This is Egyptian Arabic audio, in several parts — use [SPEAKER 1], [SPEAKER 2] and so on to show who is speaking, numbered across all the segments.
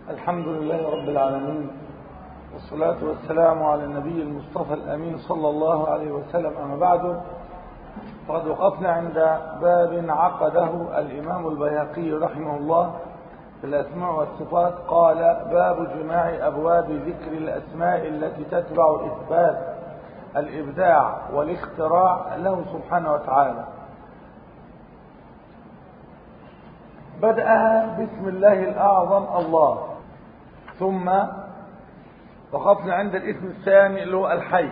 [SPEAKER 1] الحمد لله رب العالمين والصلاة والسلام على النبي المصطفى الأمين صلى الله عليه وسلم أما بعد فقد وقفنا عند باب عقده الإمام البيهقي رحمه الله في الأسماء والصفات قال باب جماع أبواب ذكر الأسماء التي تتبع إثبات الإبداع والاختراع له سبحانه وتعالى بدأ بسم الله الأعظم الله ثم وقفنا عند الاسم الثاني اللي هو الحي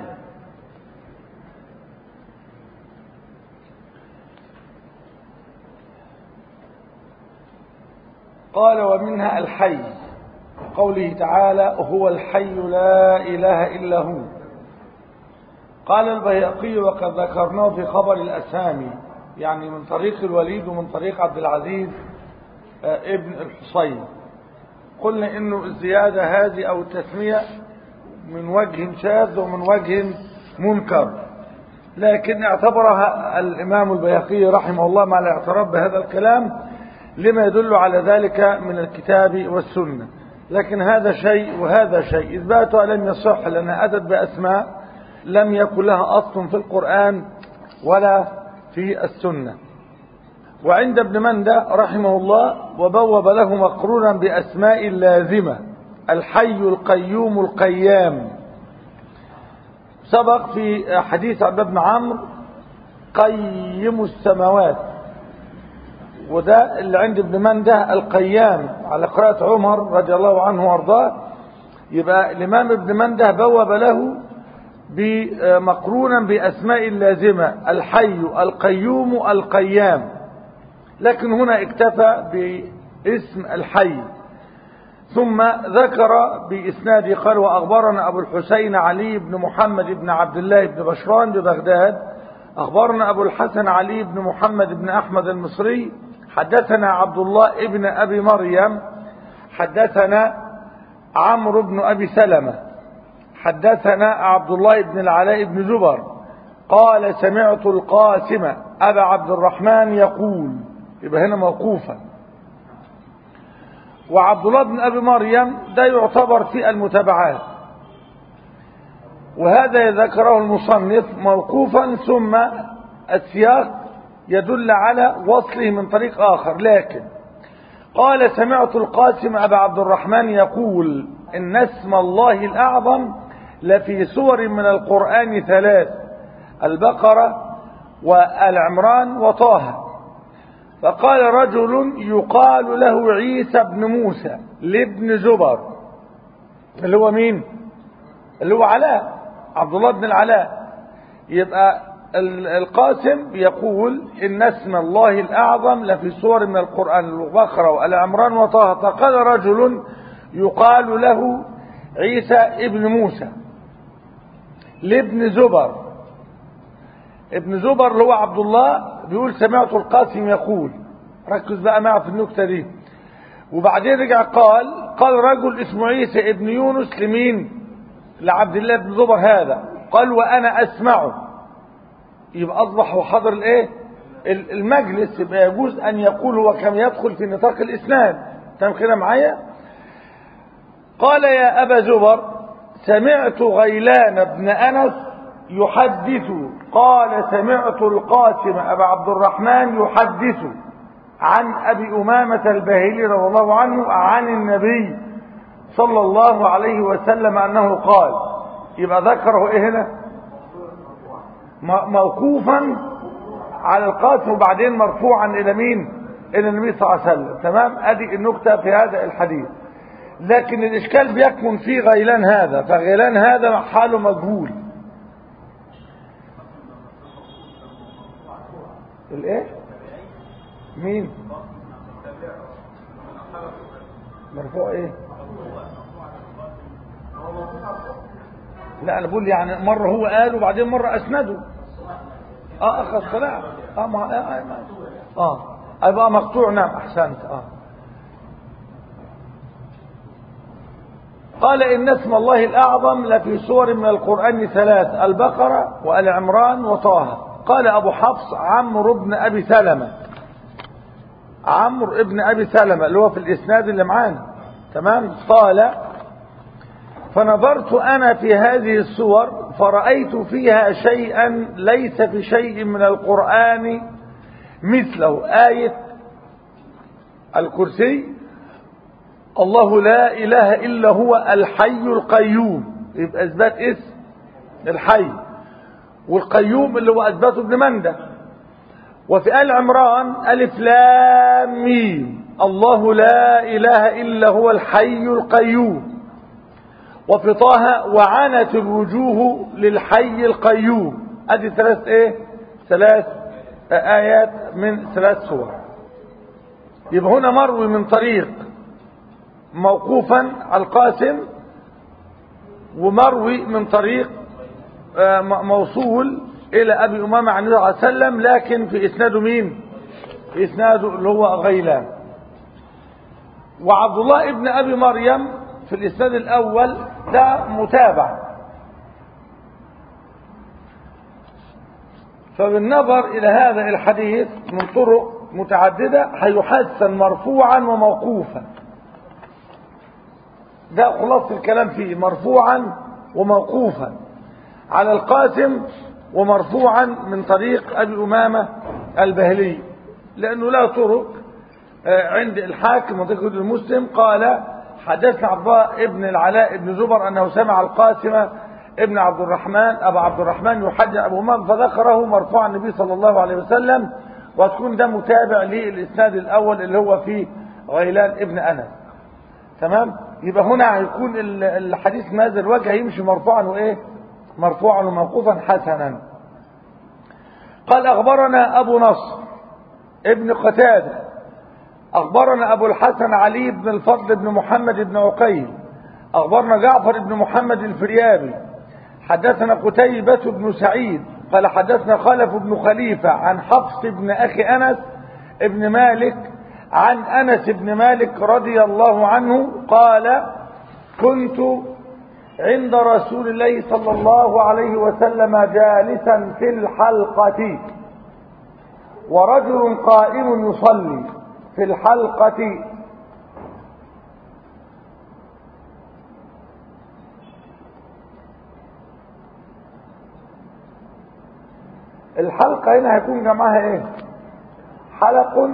[SPEAKER 1] قال ومنها الحي قوله تعالى هو الحي لا إله إلا هو قال البيهقي وقد ذكرناه في خبر الأسامي يعني من طريق الوليد ومن طريق عبد العزيز ابن الحصين قلنا انه الزيادة هذه او التسمية من وجه شاذ ومن وجه منكر لكن اعتبرها الامام البيهقي رحمه الله مع الاعتراف بهذا الكلام لما يدل على ذلك من الكتاب والسنة لكن هذا شيء وهذا شيء إثباتها لم يصح لأنها أتت بأسماء لم يكن لها أصل في القرآن ولا في السنة وعند ابن مندة رحمه الله وبوب له مقرونا بأسماء لازمة الحي القيوم القيام سبق في حديث عبد بن عمرو قيم السماوات وده اللي عند ابن منده القيام على قراءة عمر رضي الله عنه وارضاه يبقى الإمام ابن منده بوب له مقرونا بأسماء لازمة الحي القيوم القيام لكن هنا اكتفى باسم الحي ثم ذكر بإسناد قال وأخبرنا أبو الحسين علي بن محمد بن عبد الله بن بشران ببغداد أخبرنا أبو الحسن علي بن محمد بن أحمد المصري حدثنا عبد الله ابن أبي مريم حدثنا عمرو بن أبي سلمة حدثنا عبد الله بن العلاء بن زبر قال سمعت القاسم أبا عبد الرحمن يقول يبقى هنا موقوفا وعبد الله بن أبي مريم ده يعتبر في المتابعات وهذا ذكره المصنف موقوفا ثم السياق يدل على وصله من طريق آخر لكن قال سمعت القاسم أبا عبد الرحمن يقول إن اسم الله الأعظم لفي سور من القرآن ثلاث البقرة والعمران وطه فقال رجل يقال له عيسى بن موسى لابن زبر اللي هو مين اللي هو علاء عبد الله بن العلاء يبقى القاسم يقول إن اسم الله الأعظم لفي سور من القرآن البقرة والعمران وطه فقال رجل يقال له عيسى ابن موسى لابن زبر ابن زبر اللي هو عبد الله بيقول سمعت القاسم يقول ركز بقى معه في النكتة دي وبعدين رجع قال قال رجل اسمه عيسى ابن يونس لمين لعبد الله بن زبر هذا قال وأنا أسمعه يبقى أصبح هو حضر الايه المجلس يبقى يجوز أن يقول هو كم يدخل في نطاق الإسناد تمام كده معايا قال يا أبا زبر سمعت غيلان بن أنس يحدث قال سمعت القاسم أبا عبد الرحمن يحدث عن أبي أمامة الباهلي رضي الله عنه عن النبي صلى الله عليه وسلم أنه قال يبقى ذكره إيه هنا موقوفا على القاسم وبعدين مرفوعا إلى مين إلى النبي صلى الله عليه وسلم تمام أدي النكتة في هذا الحديث لكن الإشكال بيكمن في غيلان هذا فغيلان هذا حاله مجهول الايه مين مرفوع ايه لا انا بقول يعني مره هو قال وبعدين مره اسنده اه اخذ طلع اه ما اه اه ابقى مقطوع نعم احسنت اه قال إن اسم الله الأعظم لفي سور من القرآن ثلاث البقرة وآل عمران وطه قال أبو حفص عمرو بن أبي سلمة عمرو ابن أبي سلمة اللي هو في الإسناد اللي معانا تمام قال فنظرت أنا في هذه السور فرأيت فيها شيئا ليس في شيء من القرآن مثله آية الكرسي الله لا إله إلا هو الحي القيوم يبقى إثبات اسم الحي والقيوم اللي هو أثبته ابن مندة وفي آل عمران ألف لام ميم الله لا إله إلا هو الحي القيوم وفي طه وعنت الوجوه للحي القيوم ادي ثلاث ايه ثلاث ايات من ثلاث سور يبقى هنا مروي من طريق موقوفا على القاسم ومروي من طريق موصول الى ابي امامه عن النبي صلى الله عليه وسلم لكن في اسناده مين في اسناده اللي هو غيلان وعبد الله ابن ابي مريم في الاسناد الاول ده متابع فبالنظر الى هذا الحديث من طرق متعددة هيحسن مرفوعا وموقوفا ده خلاصة الكلام فيه مرفوعا وموقوفا على القاسم ومرفوعا من طريق ابي امامة البهلي لانه لا طرق عند الحاكم وذكر المسلم قال حدثنا عبد الله ابن العلاء ابن زبر انه سمع القاسم ابن عبد الرحمن ابو عبد الرحمن يحدث ابو امام فذكره مرفوع النبي صلى الله عليه وسلم وتكون ده متابع للاسناد الاول اللي هو في غيلان ابن انس تمام يبقى هنا هيكون الحديث من هذا الوجه هيمشي مرفوعا وايه مرفوعا وموقوفا حسنا قال اخبرنا ابو نصر ابن قتاده أخبرنا أبو الحسن علي بن الفضل بن محمد بن عقيل أخبرنا جعفر بن محمد الفريابي حدثنا قتيبة بن سعيد قال حدثنا خلف بن خليفة عن حفص بن أخي أنس بن مالك عن أنس بن مالك رضي الله عنه قال كنت عند رسول الله صلى الله عليه وسلم جالسا في الحلقة ورجل قائم يصلي في الحلقة الحلقة هنا هيكون جمعها ايه حلق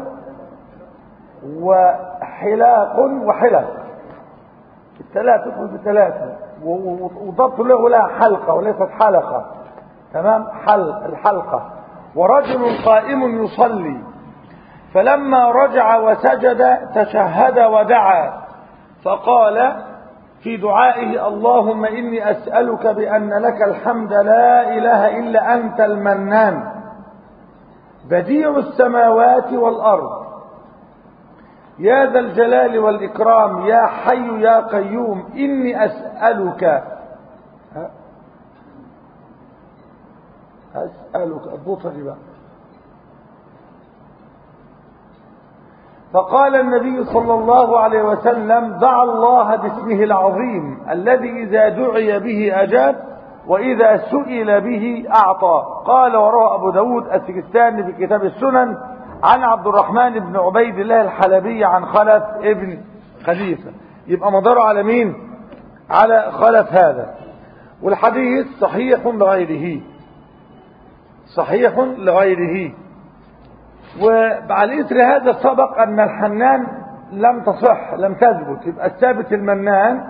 [SPEAKER 1] وحلاق وحلق الثلاثة تدخل في ثلاثة وضبط له لها حلقة وليست حلقة تمام حلق الحلقة ورجل قائم يصلي فلما رجع وسجد تشهد ودعا فقال في دعائه اللهم إني أسألك بأن لك الحمد لا إله إلا أنت المنان بديع السماوات والأرض يا ذا الجلال والإكرام يا حي يا قيوم إني أسألك أسألك الضطر بقى فقال النبي صلى الله عليه وسلم دع الله باسمه العظيم الذي إذا دعي به أجاب وإذا سئل به أعطى قال وروى أبو داود السجستاني في كتاب السنن عن عبد الرحمن بن عبيد الله الحلبي عن خلف ابن خليفة يبقى مداره على مين على خلف هذا والحديث صحيح لغيره صحيح لغيره وعلى اثر هذا سبق ان الحنان لم تصح لم تثبت يبقى الثابت المنان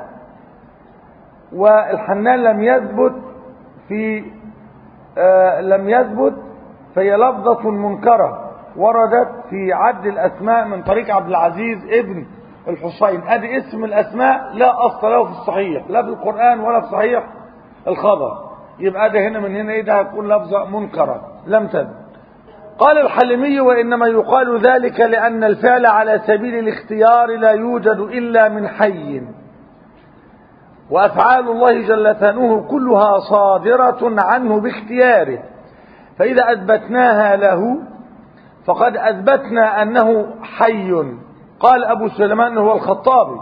[SPEAKER 1] والحنان لم يثبت في آه لم يثبت فهي لفظة منكرة وردت في عد الاسماء من طريق عبد العزيز ابن الحسين ادي اسم الاسماء لا اصل له في الصحيح لا في القرآن ولا في صحيح الخبر يبقى ده هنا من هنا ايه ده هتكون لفظة منكرة لم تثبت قال الحلمي وإنما يقال ذلك لأن الفعل على سبيل الاختيار لا يوجد إلا من حي وأفعال الله جل ثانوه كلها صادرة عنه باختياره فإذا أثبتناها له فقد أثبتنا أنه حي قال أبو سليمان هو الخطابي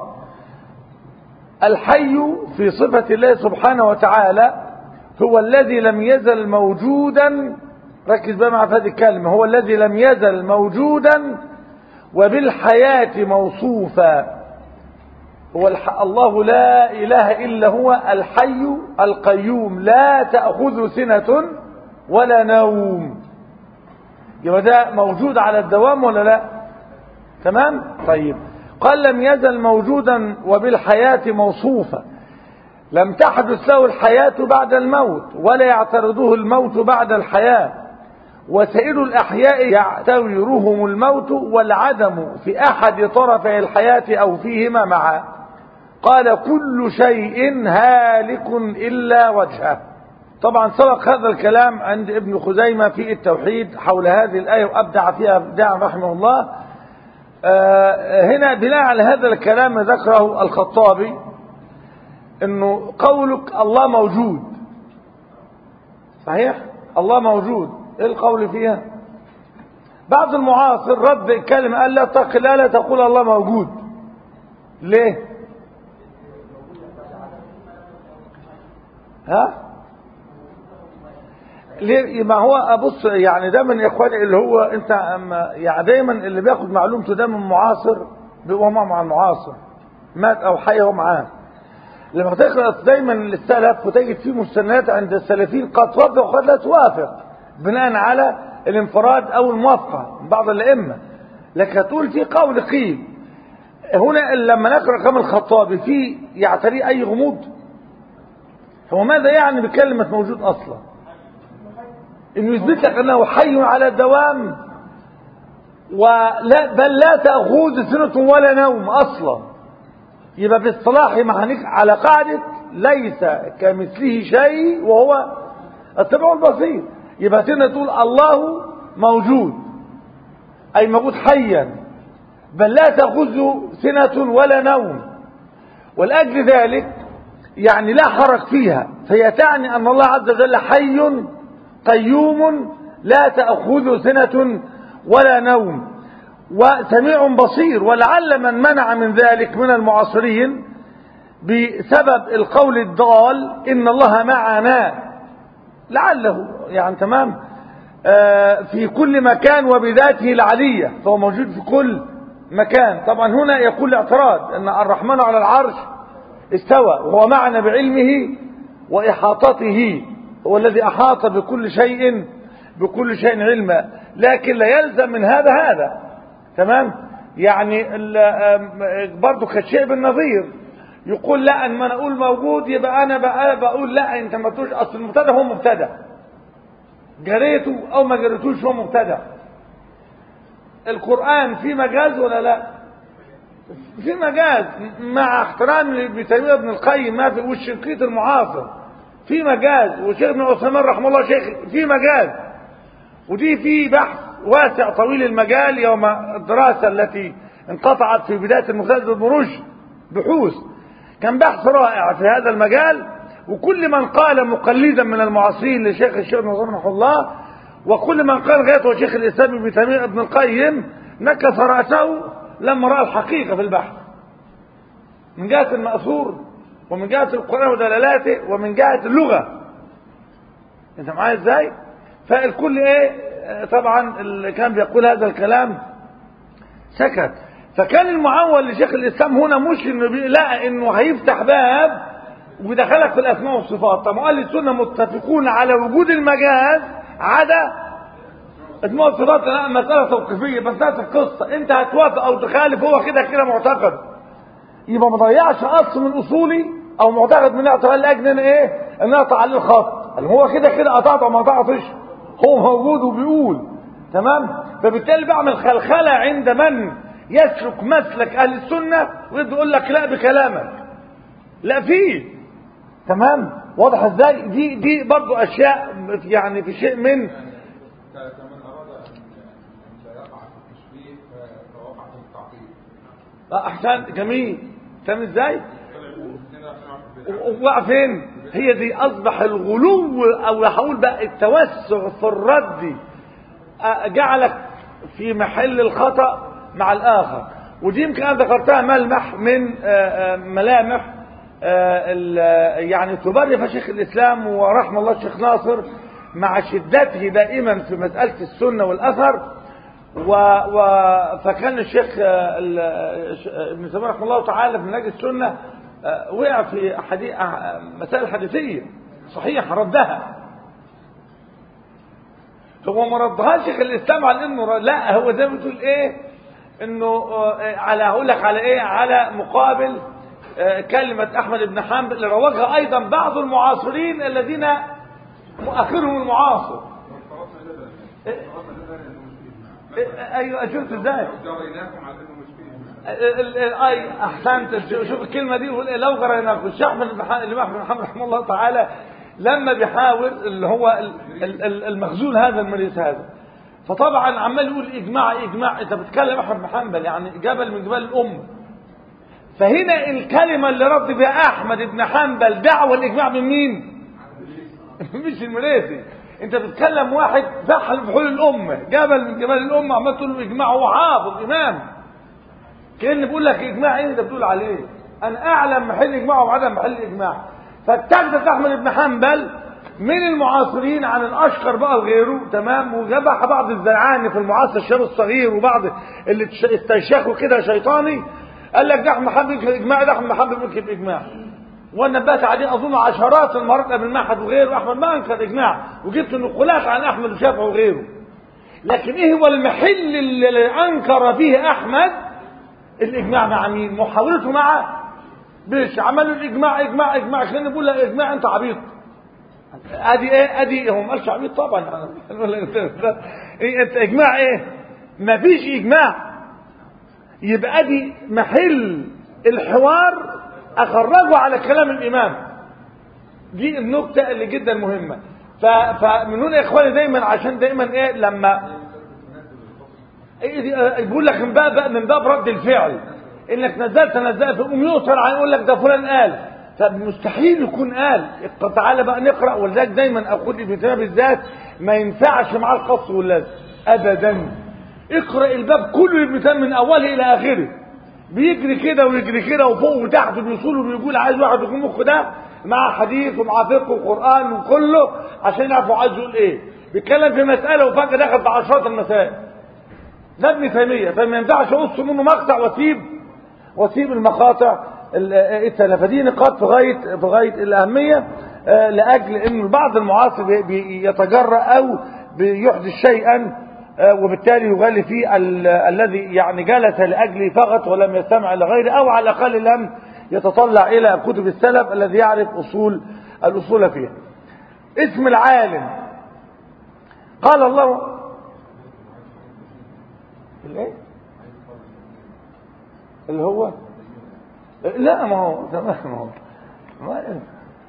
[SPEAKER 1] الحي في صفة الله سبحانه وتعالى هو الذي لم يزل موجودا ركز بقى مع هذه الكلمة هو الذي لم يزل موجودا وبالحياة موصوفا هو الح... الله لا إله إلا هو الحي القيوم لا تأخذ سنة ولا نوم يبقى ده موجود على الدوام ولا لا تمام طيب قال لم يزل موجودا وبالحياة موصوفا لم تحدث له الحياة بعد الموت ولا يعترضه الموت بعد الحياة وسائر الأحياء يعتورهم الموت والعدم في أحد طرفي الحياة أو فيهما معا قال كل شيء هالك إلا وجهه طبعا سبق هذا الكلام عند ابن خزيمة في التوحيد حول هذه الآية وأبدع فيها ابداع رحمه الله هنا بناء على هذا الكلام ذكره الخطابي انه قولك الله موجود صحيح الله موجود ايه القول فيها بعض المعاصر رد الكلمة قال لا تق لا لا تقول الله موجود ليه ها ليه ما هو ابص يعني ده من اخواني اللي هو انت اما يعني دايما اللي بياخد معلومته ده من معاصر بيبقى مع المعاصر مات او حي هو معاه لما تقرا دايما السلف وتجد فيه مستندات عند السلفيين قد توافق وقد لا توافق بناء على الانفراد او الموافقه من بعض الائمه لكن هتقول في قول قيل هنا لما نقرا كلام الخطابي في يعتريه اي غموض هو ماذا يعني بكلمه موجود اصلا انه يثبت لك انه حي على الدوام ولا بل لا تاخذ سنه ولا نوم اصلا يبقى في اصطلاح معنيك على قاعدة ليس كمثله شيء وهو السمع البصير يبقى تنا تقول الله موجود أي موجود حيا بل لا تأخذه سنة ولا نوم ولأجل ذلك يعني لا حرج فيها فهي تعني أن الله عز وجل حي قيوم لا تأخذه سنة ولا نوم وسميع بصير ولعل من منع من ذلك من المعاصرين بسبب القول الضال إن الله معنا لعله يعني تمام آه في كل مكان وبذاته العلية فهو موجود في كل مكان طبعا هنا يقول الاعتراض أن الرحمن على العرش استوى وهو معنا بعلمه وإحاطته هو الذي أحاط بكل شيء بكل شيء علما لكن لا يلزم من هذا هذا تمام يعني برضه كشيء بالنظير يقول لا ان ما انا اقول موجود يبقى انا بقى بقول لا انت ما تقولش اصل المبتدا هو مبتدا جريته او ما جريتوش هو مبتدا القران في مجاز ولا لا في مجاز مع احترام لتيميه ابن القيم ما في والشنقيط المعاصر في مجاز وشيخ ابن عثيمين رحمه الله شيخ في مجاز ودي في بحث واسع طويل المجال يوم الدراسة التي انقطعت في بداية المجتهد ابن رشد بحوث كان بحث رائع في هذا المجال وكل من قال مقلدا من المعاصرين لشيخ الشيخ ابن رحمه الله وكل من قال غيره شيخ الاسلام ابن تيميه ابن القيم نكس راسه لما راى الحقيقه في البحث من جهه الماثور ومن جهه القران ودلالاته ومن جهه اللغه انت معايا ازاي فالكل ايه طبعا اللي كان بيقول هذا الكلام سكت فكان المعول لشيخ الاسلام هنا مش انه لا انه هيفتح باب ويدخلك في الاسماء والصفات طب اهل السنه متفقون على وجود المجاز عدا اسماء والصفات لا مساله توقيفيه بس نفس القصه انت هتوافق او تخالف هو كده كده معتقد يبقى ما ضيعش اصل من اصولي او معتقد من اعتقاد لاجل ان ايه ان اقطع عليه الخط هو كده كده قطعت او ما قطعتش هو موجود وبيقول تمام فبالتالي بعمل خلخلة عند من يسلك مسلك أهل السنة ويبدأ يقول لك لا بكلامك لا فيه تمام واضح ازاي دي دي برضو اشياء يعني في شيء من
[SPEAKER 2] كمن أراد أن لا يقع في التشبيه فوقع في التعطيل
[SPEAKER 1] احسن جميل فاهم ازاي وقع فين هي دي اصبح الغلو او هقول بقى التوسع في الرد جعلك في محل الخطأ مع الاخر ودي يمكن انا ذكرتها ملمح من ملامح يعني تبرر شيخ الاسلام ورحمه الله الشيخ ناصر مع شدته دائما في مساله السنه والاثر و... و... فكان الشيخ آه، ال- آه، ابن تيميه رحمه الله تعالى في منهج السنه آه، وقع في حديث آه، مسائل حديثيه صحيح ردها هو ما ردهاش شيخ الاسلام على انه ر- لا هو زي ما بتقول ايه انه آه، على هقول لك على ايه على مقابل آه، كلمه احمد بن حنبل اللي روجها ايضا بعض المعاصرين الذين مؤخرهم المعاصر
[SPEAKER 2] فرضنا ده
[SPEAKER 1] إيه؟
[SPEAKER 2] فرضنا ده انه مش فيه
[SPEAKER 1] إيه، ايوه شفت ازاي
[SPEAKER 2] جريناكم على انه مش فيه
[SPEAKER 1] ال- ال- اي احسنت شوف- شوف الكلمه دي يقول إيه، لو قريناه الشيخ احمد بن ح- الامام احمد بن حنبل رحمه الله تعالى لما بيحاول اللي هو ال- ال- ال- المخزون هذا المريض هذا فطبعا عمال يقول اجماع اجماع انت بتتكلم احمد بن حنبل يعني جبل من جبال الامه فهنا الكلمه اللي رد بها احمد بن حنبل دعوه الاجماع من مين مش المريسي انت بتتكلم واحد بحل بحول الامه جبل من جبال الامه عمال تقول له اجماع هو حافظ امام كأن بيقول لك اجماع ايه انت بتقول عليه انا اعلم محل اجماع وعدم محل اجماع فاتخذت احمد بن حنبل من المعاصرين عن الاشقر بقى وغيره تمام وجبح بعض الزرعاني في المعاصر الشاب الصغير وبعض اللي تش- استنشقوا كده شيطاني قال لك ده احمد محمد يمكن اجماع ده احمد محمد يمكن اجماع وانا نبهت عليه اظن عشرات المرات قبل المعهد وغيره احمد ما انكر اجماع وجبت نقولات عن احمد وشافعي وغيره لكن ايه هو المحل اللي انكر فيه احمد الاجماع مع مين محاولته مع بيش عملوا الاجماع اجماع اجماع عشان نقول له اجماع انت عبيط ادي ايه ادي هو ما قالش عبيط طبعا ايه انت اجماع ايه مفيش اجماع يبقى ادي محل الحوار اخرجه على كلام الامام دي النقطة اللي جدا مهمة ف- فمن هنا يا اخواني دايما عشان دايما ايه لما إيه دي- آه، بيقول لك من باب من باب رد الفعل انك نزلت نزلت يقوم يؤثر عن يقول لك ده فلان قال فمستحيل يكون قال طب تعالى بقى نقرا ولذلك دايما اخد ابن تيميه بالذات ما ينفعش معاه القص واللزق ابدا اقرا الباب كله ابن تيميه من اوله الى اخره بيجري كده ويجري كده وفوق وتحت بيوصل وبيقول عايز واحد يكون مخه ده مع حديث ومع فقه وقران وكله عشان يعرفوا عايز يقول ايه بيتكلم في مساله وفجاه دخل في عشرات المسائل ده ابن تيميه فما ينفعش اقص منه مقطع واسيب واسيب المقاطع ال- التانية فدي نقاط في غايه في غايه الاهميه آه، لاجل ان بعض المعاصر بي- بيتجرأ او بيحدث شيئا آه، وبالتالي يغالي فيه ال- الذي يعني جلس لاجله فقط ولم يستمع لغيره او على الاقل لم يتطلع الى كتب السلف الذي يعرف اصول الاصول فيها اسم العالم قال الله الايه اللي هو لا ما هو تمام ما هو ما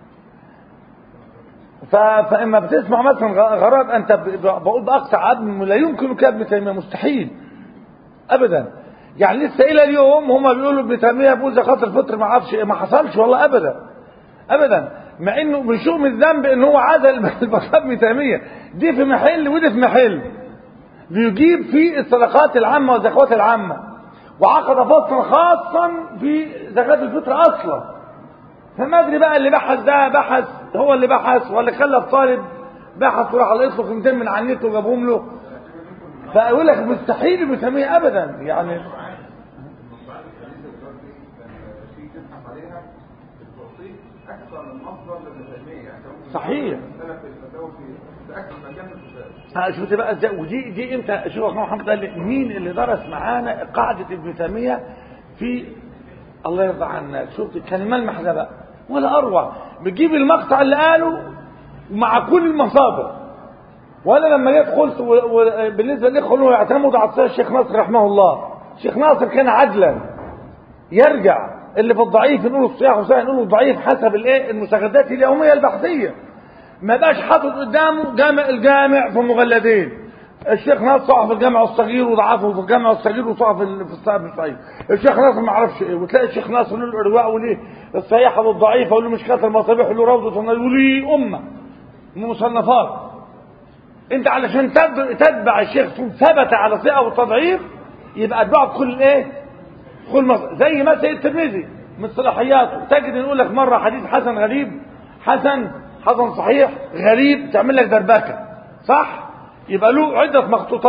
[SPEAKER 1] ف... فاما بتسمع مثلا غ- غرض انت ب... ب- بقول باقصى عدم لا يمكن كابن تيميه مستحيل ابدا يعني لسه الى اليوم هم بيقولوا ابن تيميه بيقول زكاه الفطر ما اعرفش إيه، ما حصلش والله ابدا ابدا مع انه من شؤم الذنب ان هو عزل البصاب ابن تيميه دي في محل ودي في محل بيجيب في الصدقات العامة والزكوات العامة وعقد فصلا خاصا في زكاة الفطر أصلا فما أدري بقى اللي بحث ده بحث هو اللي بحث ولا خلى الطالب بحث وراح لقيت له كلمتين من على النت وجابهم له فأقول لك مستحيل ابن تيمية أبدا يعني
[SPEAKER 2] المصطلحات الحديثة دلوقتي كان في تبحث عليها التوصيف أكثر من مصدر لابن تيمية يعني أنت ممكن
[SPEAKER 1] صحيح.
[SPEAKER 2] تختلف في الفتاوى في في أكثر من مكان في الفتاوى
[SPEAKER 1] ها، شفت بقى ازاي ودي دي امتى شوف يا محمد قال لي مين اللي درس معانا قاعده ابن تيميه في الله يرضى عنك شفت كان ملمح ده بقى ولا اروع بتجيب المقطع اللي قاله مع كل المصادر وانا لما جيت قلت و- و- بالنسبه للاخوه اللي هو يعتمدوا على السيد الشيخ ناصر رحمه الله الشيخ ناصر كان عدلا يرجع اللي في الضعيف نقوله الصحيح وصحيح نقوله الضعيف حسب الايه المستجدات اليوميه البحثيه ما بقاش حاطط قدامه جامع الجامع في مغلدين الشيخ ناصر صح في الجامع الصغير وضعفه في الجامع الصغير وصح في ال- في الصحيح الصحيح الشيخ ناصر ما اعرفش ايه وتلاقي الشيخ ناصر له الارواء وليه الصحيحه والضعيفه وليه مشكله المصابيح له روضه النبي وليه امه من مصنفات انت علشان تد- تتبع الشيخ ثبت على صيغه والتضعيف يبقى اتبعه كل ايه كل مصر زي ما سيد الترمذي من صلاحياته تجد يقول لك مره حديث حسن غريب حسن حسن صحيح غريب تعمل لك دربكه صح يبقى له عده مخطوطات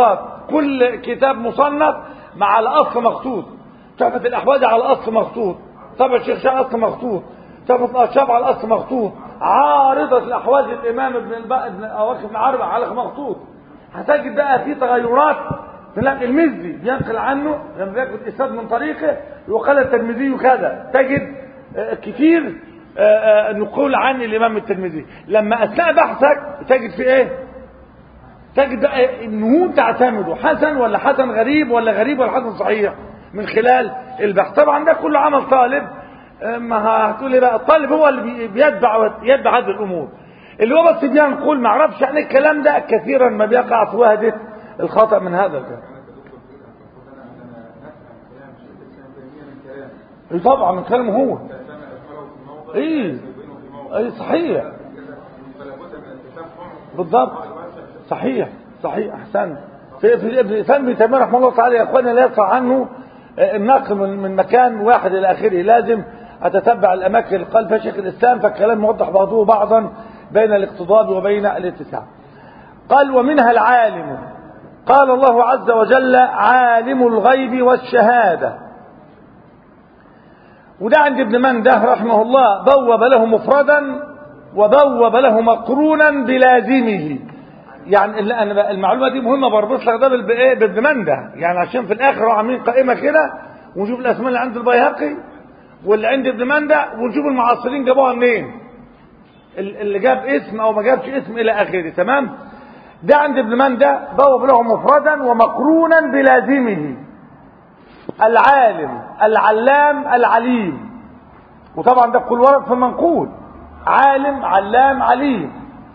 [SPEAKER 1] كل كتاب مصنف مع الاصل مخطوط تحفة الاحوال على الاصل مخطوط طبع الشيخ شاه اصل مخطوط تحفة الاشراف على الاصل مخطوط عارضة الاحواز الامام ابن الب... ابن اواخر بن عربة على مخطوط هتجد بقى في تغيرات تلاقي المزي بينقل عنه لما ياخد اسناد من طريقه وقال الترمذي كذا تجد آه، كتير آه، آه، نقول عن الامام الترمذي لما اثناء بحثك تجد في ايه تجد بقى النهوض تعتمده حسن ولا حسن غريب ولا غريب ولا حسن صحيح من خلال البحث طبعا ده كله عمل طالب آه، ما هتقول ايه بقى الطالب هو اللي بي- بيتبع يتبع هذه الامور اللي هو بس بينقل ما يعرفش يعني الكلام ده كثيرا ما بيقع في وهده الخطا من هذا الكلام إيه طبعا من كلامه هو ايه اي صحيح بالضبط صحيح صحيح احسن في في ابن الاسلام ابن تيميه رحمه الله تعالى يا اخوانا لا يقع عنه آه، النقل من من مكان واحد الى اخره لازم اتتبع الاماكن اللي قال فيها شيخ الاسلام فالكلام موضح بعضه بعضا بين الاقتضاب وبين الاتساع قال ومنها العالم قال الله عز وجل عالم الغيب والشهاده وده عند ابن منده رحمه الله بوب له مفردا وبوب له مقرونا بلازمه يعني ال- أنا المعلومه دي مهمه بربط لك ده بالب- إيه؟ بابن منده يعني عشان في الاخر راحوا عاملين قائمه كده ونشوف الاسماء اللي عند البيهقي واللي عند ابن منده ونشوف المعاصرين جابوها منين ال- اللي جاب اسم او ما جابش اسم الى اخره تمام ده عند ابن منده بوب له مفردا ومقرونا بلازمه العالم العلام العليم وطبعا ده كل ورد في منقول عالم علام عليم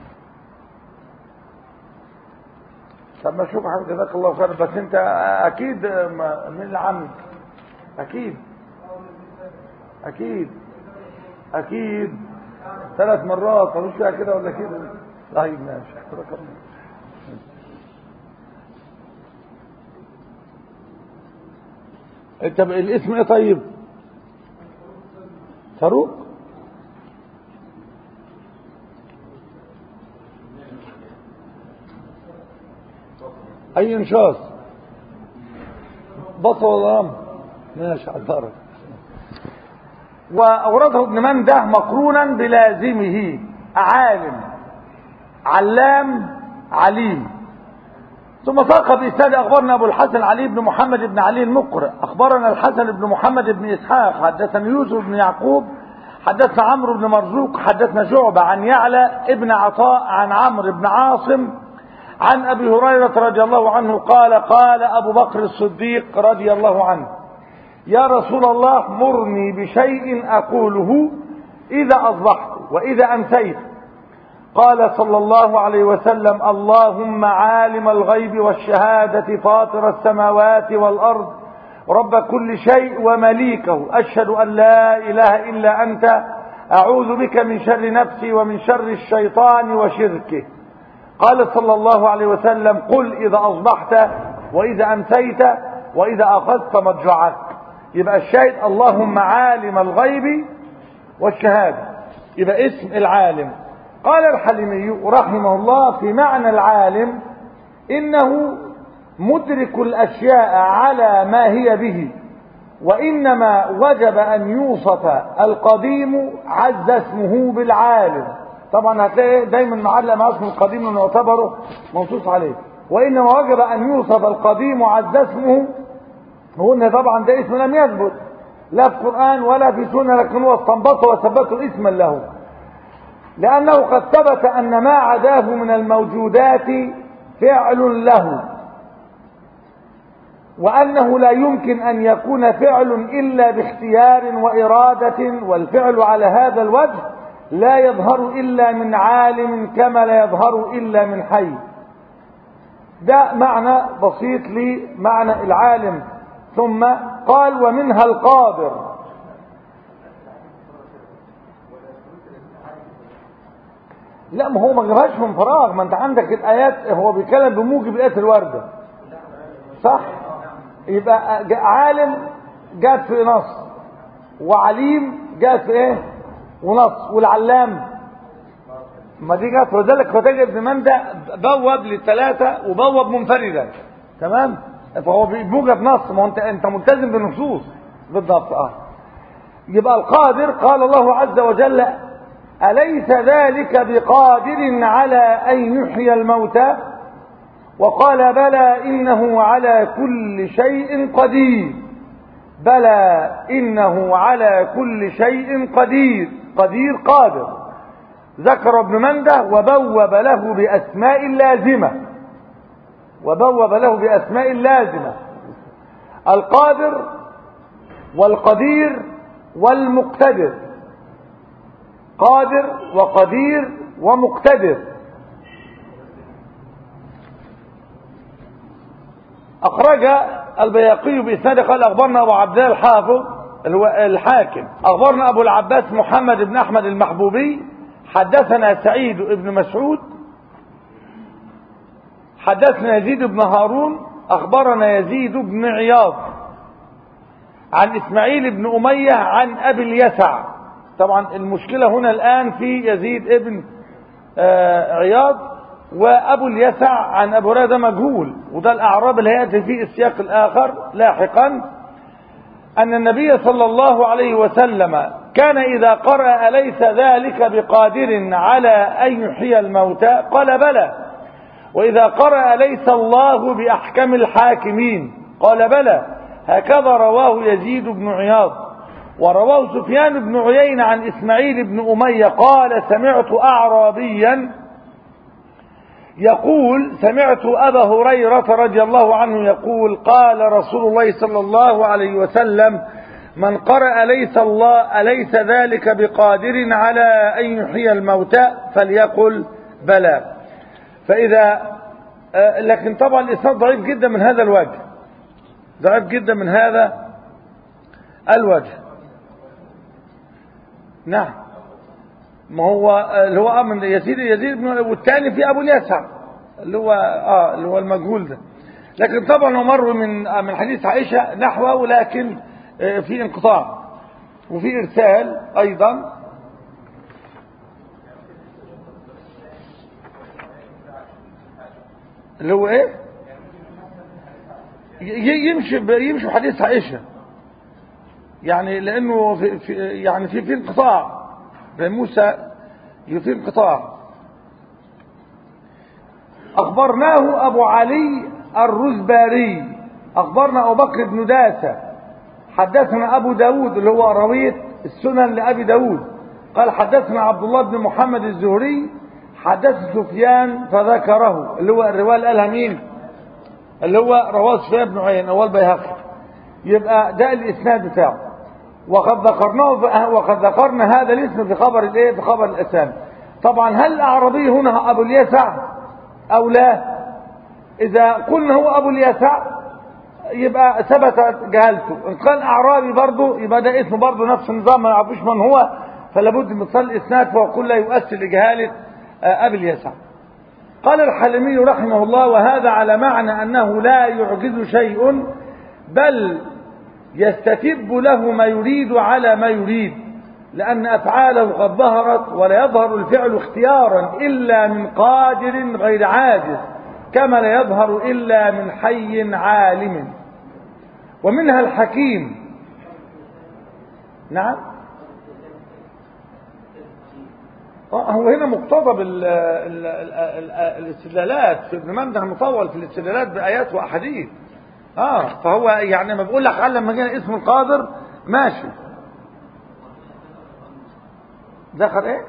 [SPEAKER 1] طب ما شوف حضرتك جزاك الله خير بس انت اكيد ما- مين اللي عمك اكيد اكيد اكيد ثلاث مرات ملوش فيها كده ولا كده طيب ماشي جزاك الله. انت ب- الاسم ايه طيب فاروق اي انشاص بصر ولا رمل ماشي على الدرجة واورده ابن منده مقرونا بلازمه عالم علام عليم ثم ساق بإسناد أخبرنا أبو الحسن علي بن محمد بن علي المقرئ أخبرنا الحسن بن محمد بن إسحاق حدثنا يوسف بن يعقوب حدثنا عمرو بن مرزوق حدثنا شعبة عن يعلى ابن عطاء عن عمرو بن عاصم عن أبي هريرة رضي الله عنه قال قال أبو بكر الصديق رضي الله عنه يا رسول الله مرني بشيء أقوله إذا أصبحت وإذا أمسيت قال صلى الله عليه وسلم اللهم عالم الغيب والشهادة فاطر السماوات والأرض رب كل شيء ومليكه أشهد أن لا إله إلا أنت أعوذ بك من شر نفسي ومن شر الشيطان وشركه قال صلى الله عليه وسلم قل إذا أصبحت وإذا أمسيت وإذا أخذت مضجعك يبقى الشاهد اللهم عالم الغيب والشهادة يبقى اسم العالم قال الحليمي رحمه الله في معنى العالم إنه مدرك الأشياء على ما هي به وإنما وجب أن يوصف القديم عز اسمه بالعالم طبعا هتلاقي دايما معلق مع اسم القديم انه يعتبره منصوص عليه وإنما وجب أن يوصف القديم عز اسمه وقلنا طبعا ده اسم لم يثبت لا في قرآن ولا في سنة لكن هو استنبطه وثبته اسما له لأنه قد ثبت أن ما عداه من الموجودات فعل له وأنه لا يمكن أن يكون فعل إلا باختيار وإرادة والفعل على هذا الوجه لا يظهر إلا من عالم كما لا يظهر إلا من حي ده معنى بسيط لمعنى العالم ثم قال ومنها القادر لا ما هو ما جابهاش من فراغ ما انت عندك الايات هو بيتكلم بموجب الايات الوارده صح يبقى جا- عالم جات في نص وعليم جات في ايه ونص والعلام ما دي جات وذلك فتجد ابن من ده بوب للثلاثه وبوب منفردا تمام فهو بموجب نص ما هو انت انت ملتزم بالنصوص بالضبط اه يبقى القادر قال الله عز وجل أليس ذلك بقادر على أن يحيي الموتى وقال بلى إنه على كل شيء قدير بلى إنه على كل شيء قدير قدير قادر ذكر ابن منده وبوب له بأسماء لازمة وبوب له بأسماء لازمة القادر والقدير والمقتدر قادر وقدير ومقتدر أخرج البياقي بإسناد قال أخبرنا أبو عبد الله الحافظ الحاكم أخبرنا أبو العباس محمد بن أحمد المحبوبي حدثنا سعيد بن مسعود حدثنا يزيد بن هارون أخبرنا يزيد بن عياض عن إسماعيل بن أمية عن أبي اليسع طبعا المشكلة هنا الآن في يزيد ابن عياض وأبو اليسع عن أبو هريرة ده مجهول وده الأعراب اللي هيأتي في السياق الآخر لاحقا أن النبي صلى الله عليه وسلم كان إذا قرأ أليس ذلك بقادر على أن يحيي الموتى قال بلى وإذا قرأ ليس الله بأحكم الحاكمين قال بلى هكذا رواه يزيد بن عياض ورواه سفيان بن عيين عن إسماعيل بن أمية قال سمعت أعرابيا يقول سمعت أبا هريرة رضي الله عنه يقول قال رسول الله صلى الله عليه وسلم من قرأ ليس الله أليس ذلك بقادر على أن يحيي الموتى فليقل بلى فإذا لكن طبعا الإسناد ضعيف جدا من هذا الوجه ضعيف جدا من هذا الوجه نعم ما هو اللي هو من يزيد يزيد والثاني في ابو اليسع اللي هو اه اللي هو المجهول ده لكن طبعا هو مر من من حديث عائشه نحوه لكن في انقطاع وفي ارسال ايضا اللي هو ايه يمشي يمشي حديث عائشه يعني لانه في, في يعني في في انقطاع بين موسى في انقطاع اخبرناه ابو علي الرزباري اخبرنا ابو بكر بن داسة حدثنا ابو داود اللي هو روية السنن لابي داود قال حدثنا عبد الله بن محمد الزهري حدث سفيان فذكره اللي هو الرواية اللي قالها مين اللي هو رواه سفيان بن عيين اول بيهقي يبقى ده الاسناد بتاعه وقد ذكرناه وقد ذكرنا هذا الاسم في خبر الايه في خبر الاسامي طبعا هل الاعرابي هنا ابو اليسع او لا اذا قلنا هو ابو اليسع يبقى ثبت جهالته ان كان اعرابي برضه يبقى ده اسمه برضه نفس النظام ما نعرفوش من هو فلا بد من اتصال الاسناد فهو كله يؤثر لجهاله ابي اليسع قال الحلمي رحمه الله وهذا على معنى انه لا يعجز شيء بل يستتب له ما يريد على ما يريد لأن أفعاله قد ظهرت ولا يظهر الفعل اختيارا إلا من قادر غير عاجز كما لا يظهر إلا من حي عالم ومنها الحكيم نعم هو هنا مقتضى بالاستدلالات في ابن منده مطول في الاستدلالات بآيات وأحاديث اه فهو يعني ما بقول لك علم ما جانا اسم القادر ماشي ذكر ايه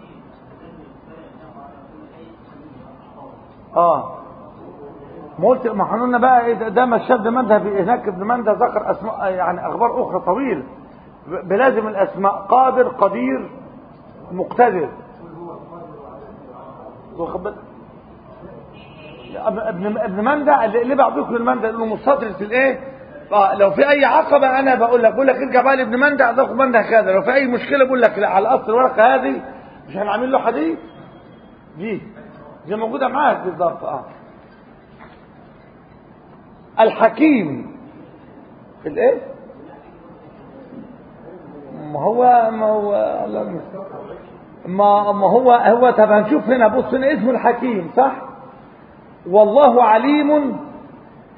[SPEAKER 1] اه ما قلت ما احنا قلنا بقى إيه ده ما الشاب منده هناك ابن منده ذكر اسماء يعني اخبار اخرى طويله بلازم الاسماء قادر قدير مقتدر واخد بالك ابن ابن مندع اللي بعضكم المندع اللي مستطرة الايه اه لو في اي عقبه انا بقول لك بقول لك ارجع بقى لابن مندع ده مندع كذا لو في اي مشكله بقول لك لا على اصل الورقه هذه مش هنعمل له حديث دي دي موجوده معاك بالظبط اه الحكيم الايه ما هو ما هو ما ما هو هو طب هنشوف هنا بص هنا اسمه الحكيم صح والله عليم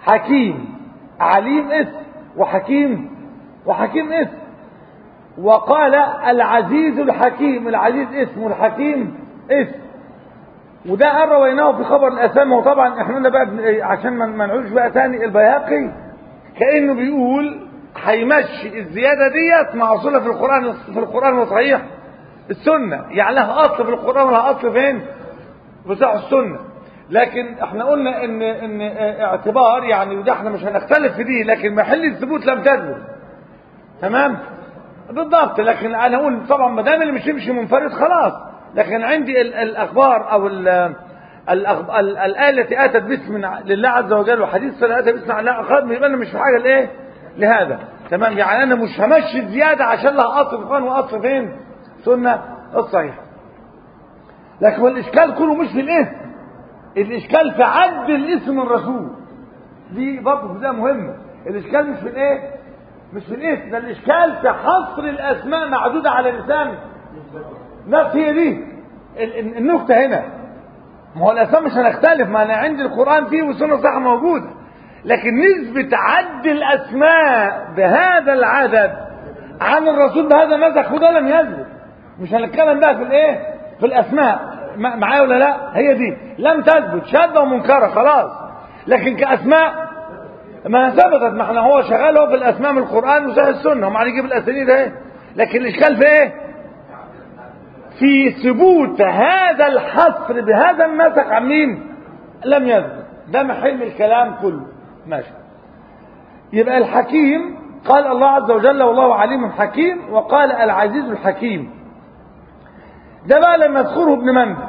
[SPEAKER 1] حكيم عليم اسم وحكيم وحكيم اسم وقال العزيز الحكيم العزيز اسم والحكيم اسم وده رويناه في خبر الاسامي وطبعا احنا قلنا بقى بن- عشان ما ما نعودش بقى تاني البياقي كانه بيقول هيمشي الزياده ديت معصوله في القران في القران وصحيح السنه يعني لها اصل في القران ولها اصل فين في صحيح السنه لكن احنا قلنا ان ان اعتبار يعني وده احنا مش هنختلف في دي لكن محل الثبوت لم تثبت تمام بالضبط لكن انا اقول طبعا ما دام اللي مش يمشي منفرد خلاص لكن عندي ال الاخبار او ال الأخب... ال- الآية التي أتت باسم لله عز وجل وحديث صلى أتى باسم الله أخذ يبقى أنا مش في حاجة لإيه؟ لهذا تمام يعني أنا مش همشي زيادة عشان لها أصل في القرآن وأصل فين؟ سنة الصحيحة لكن هو الإشكال كله مش في الاسم الإشكال في عد الاسم الرسول دي برضه ده مهمة الإشكال مش في الإيه؟ مش في الاسم ده الإشكال في حصر الأسماء معدودة على لسان نفس هي دي ال- ال- النكتة هنا ما هو الأسماء مش هنختلف ما أنا عندي القرآن فيه والسنة صح موجودة لكن نسبة عد الأسماء بهذا العدد عن الرسول بهذا المسح وده لم يثبت مش هنتكلم بقى في الايه في الاسماء ما- معايا ولا لا هي دي لم تثبت شاذة ومنكرة خلاص لكن كأسماء ما ثبتت ما احنا هو شغال هو في الاسماء من القرآن وصحيح السنة ومعنى يجيب الاسانيد اهي لكن الاشكال في ايه في ثبوت هذا الحصر بهذا المسك عن مين لم يثبت ده محل الكلام كله ماشي يبقى الحكيم قال الله عز وجل والله عليم حكيم وقال العزيز الحكيم ده بقى لم يذكره ابن مندى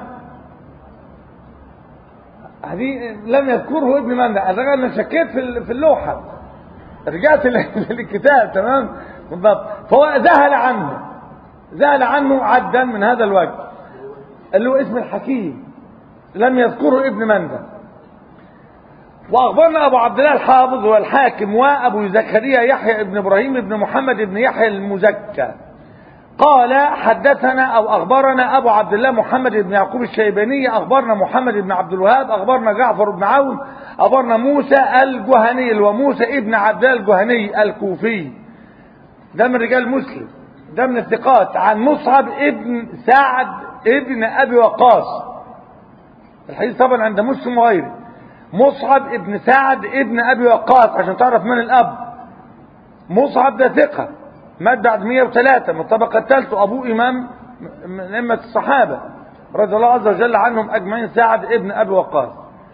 [SPEAKER 1] هذه لم يذكره ابن مندى انا انا شكيت في ال- في اللوحه رجعت لل- للكتاب تمام بالضبط فهو ذهل عنه ذهل عنه عدا من هذا الوجه اللي هو اسم الحكيم لم يذكره ابن مندى واخبرنا ابو عبد الله الحافظ والحاكم وابو زكريا يحيى بن ابراهيم بن محمد بن يحيى المزكى قال حدثنا او اخبرنا ابو عبد الله محمد بن يعقوب الشيباني اخبرنا محمد بن عبد الوهاب اخبرنا جعفر بن عون اخبرنا موسى الجهني وموسى ابن عبد الله الجهني الكوفي ده من رجال مسلم ده من الثقات عن مصعب ابن سعد ابن ابي وقاص الحديث طبعا عند مسلم وغيره مصعب ابن سعد ابن ابي وقاص عشان تعرف من الاب مصعب ده ثقه مات بعد 103 من الطبقه الثالثه ابوه امام من ائمه الصحابه رضي الله عز وجل عنهم اجمعين سعد ابن ابي وقاص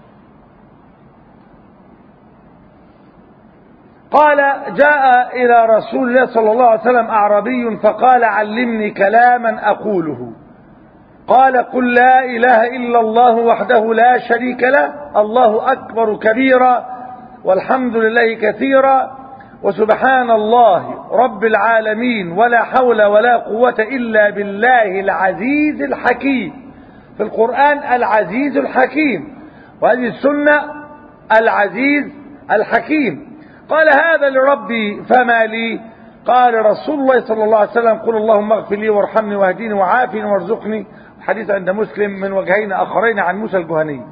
[SPEAKER 1] قال جاء الى رسول الله صلى الله عليه وسلم اعرابي فقال علمني كلاما اقوله قال قل لا اله الا الله وحده لا شريك له الله اكبر كبيرا والحمد لله كثيرا وسبحان الله رب العالمين ولا حول ولا قوه الا بالله العزيز الحكيم في القران العزيز الحكيم وهذه السنه العزيز الحكيم قال هذا لربي فما لي قال رسول الله صلى الله عليه وسلم قل اللهم اغفر لي وارحمني واهديني وعافني وارزقني حديث عند مسلم من وجهين اخرين عن موسى الجهني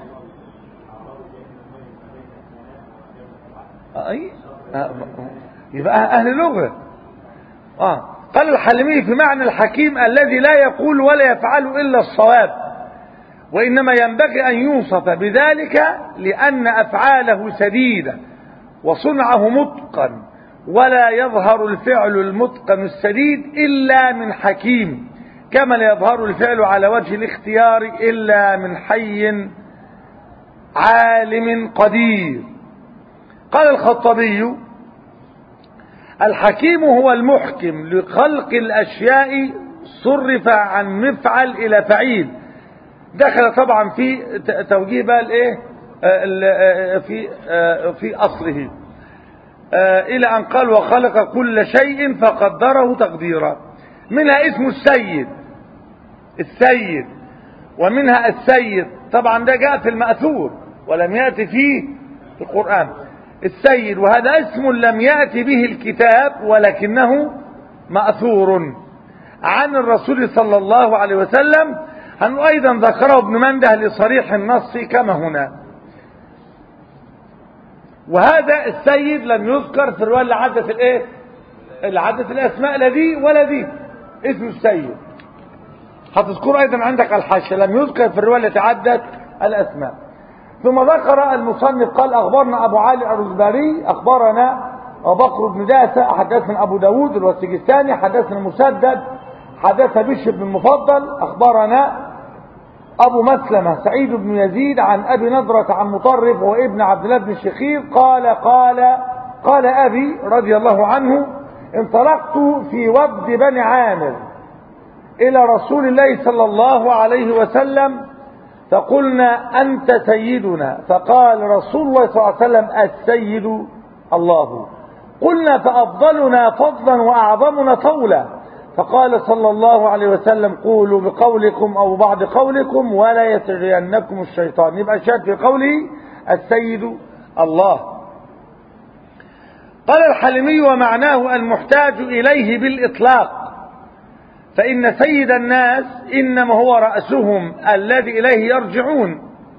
[SPEAKER 1] اي آه، يبقى اهل لغه اه قال الحلمي في معنى الحكيم الذي لا يقول ولا يفعل الا الصواب وانما ينبغي ان يوصف بذلك لان افعاله سديده وصنعه متقن ولا يظهر الفعل المتقن السديد الا من حكيم كما لا يظهر الفعل على وجه الاختيار الا من حي عالم قدير قال الخطبي الحكيم هو المحكم لخلق الاشياء صرف عن مفعل الى فعيل دخل طبعا في ت- توجيه بقى الايه آه، ال- آه، في آه، في اصله آه، الى ان قال وخلق كل شيء فقدره تقديرا منها اسم السيد السيد ومنها السيد طبعا ده جاء في المأثور ولم يأتي فيه في القرآن السيد وهذا اسم لم يأتي به الكتاب ولكنه مأثور عن الرسول صلى الله عليه وسلم أنه أيضا ذكره ابن منده لصريح النص كما هنا وهذا السيد لم يذكر في الرواية اللي عدت الايه اللي عدت الاسماء لا دي ولا دي اسمه السيد هتذكر ايضا عندك الحاشية لم يذكر في الرواية التي عدت الاسماء ثم ذكر المصنف قال اخبرنا ابو علي الرزباري اخبرنا ابو بكر بن داسة حدثنا ابو داود الوسجستاني حدثنا مسدد حدث بشر بن المفضل اخبرنا ابو مسلمة سعيد بن يزيد عن ابي نضرة عن مطرف وابن عبد الله بن شخير قال قال قال ابي رضي الله عنه انطلقت في وفد بني عامر الى رسول الله صلى الله عليه وسلم فقلنا انت سيدنا فقال رسول الله صلى الله عليه وسلم السيد الله قلنا فافضلنا فضلا واعظمنا طولا فقال صلى الله عليه وسلم قولوا بقولكم او بعض قولكم ولا يسرينكم الشيطان يبقى شاهد في قوله السيد الله قال الحلمي ومعناه المحتاج اليه بالاطلاق فان سيد الناس انما هو راسهم الذي اليه يرجعون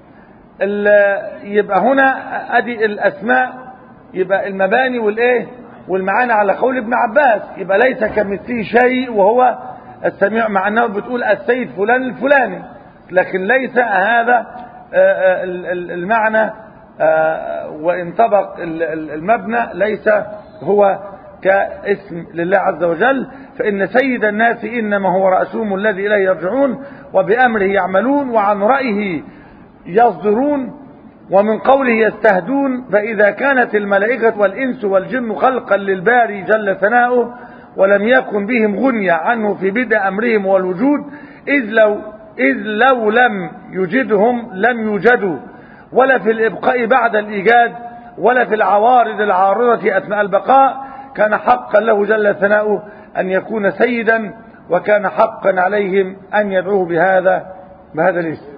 [SPEAKER 1] يبقى هنا ادي الاسماء يبقى المباني والايه والمعاني على قول ابن عباس يبقى ليس كمثله شيء وهو السميع مع انه بتقول السيد فلان الفلاني لكن ليس هذا المعنى وان طبق المبنى ليس هو كاسم لله عز وجل فإن سيد الناس إنما هو رأسهم الذي إليه يرجعون وبأمره يعملون وعن رأيه يصدرون ومن قوله يستهدون فإذا كانت الملائكة والإنس والجن خلقا للباري جل ثناؤه ولم يكن بهم غنية عنه في بدء أمرهم والوجود إذ لو, إذ لو لم يجدهم لم يوجدوا ولا في الإبقاء بعد الإيجاد ولا في العوارض العارضة أثناء البقاء كان حقا له جل ثناؤه أن يكون سيدا وكان حقا عليهم أن يدعوه بهذا بهذا الاسم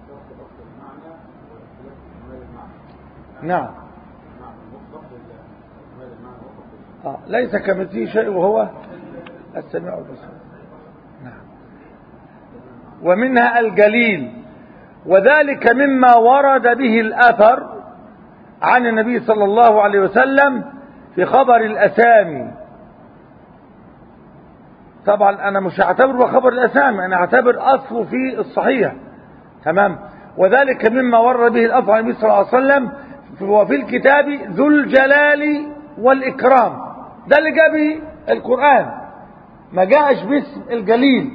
[SPEAKER 1] نعم آه. ليس كمثله شيء وهو السميع البصير نعم ومنها الجليل وذلك مما ورد به الأثر عن النبي صلى الله عليه وسلم في خبر الأسامي طبعا أنا مش هعتبره خبر الأسامي أنا هعتبر أصله في الصحيح تمام وذلك مما ورد به الأثر عن النبي صلى الله عليه وسلم وفي الكتاب ذو الجلال والإكرام ده اللي جاء به القرآن ما جاءش باسم الجليل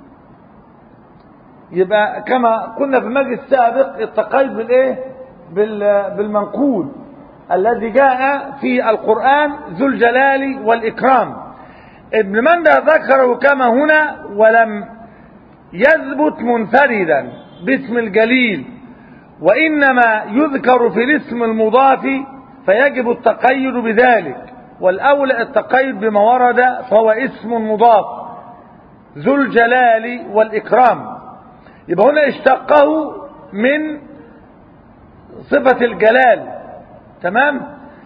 [SPEAKER 1] يبقى كما قلنا في المجلس السابق التقيد بالايه بالمنقول الذي جاء في القرآن ذو الجلال والإكرام ابن مندى ذكره كما هنا ولم يثبت منفردا باسم الجليل وإنما يذكر في الاسم المضاف فيجب التقيد بذلك والأولى التقيد بما ورد فهو اسم مضاف ذو الجلال والإكرام يبقى هنا اشتقه من صفة الجلال تمام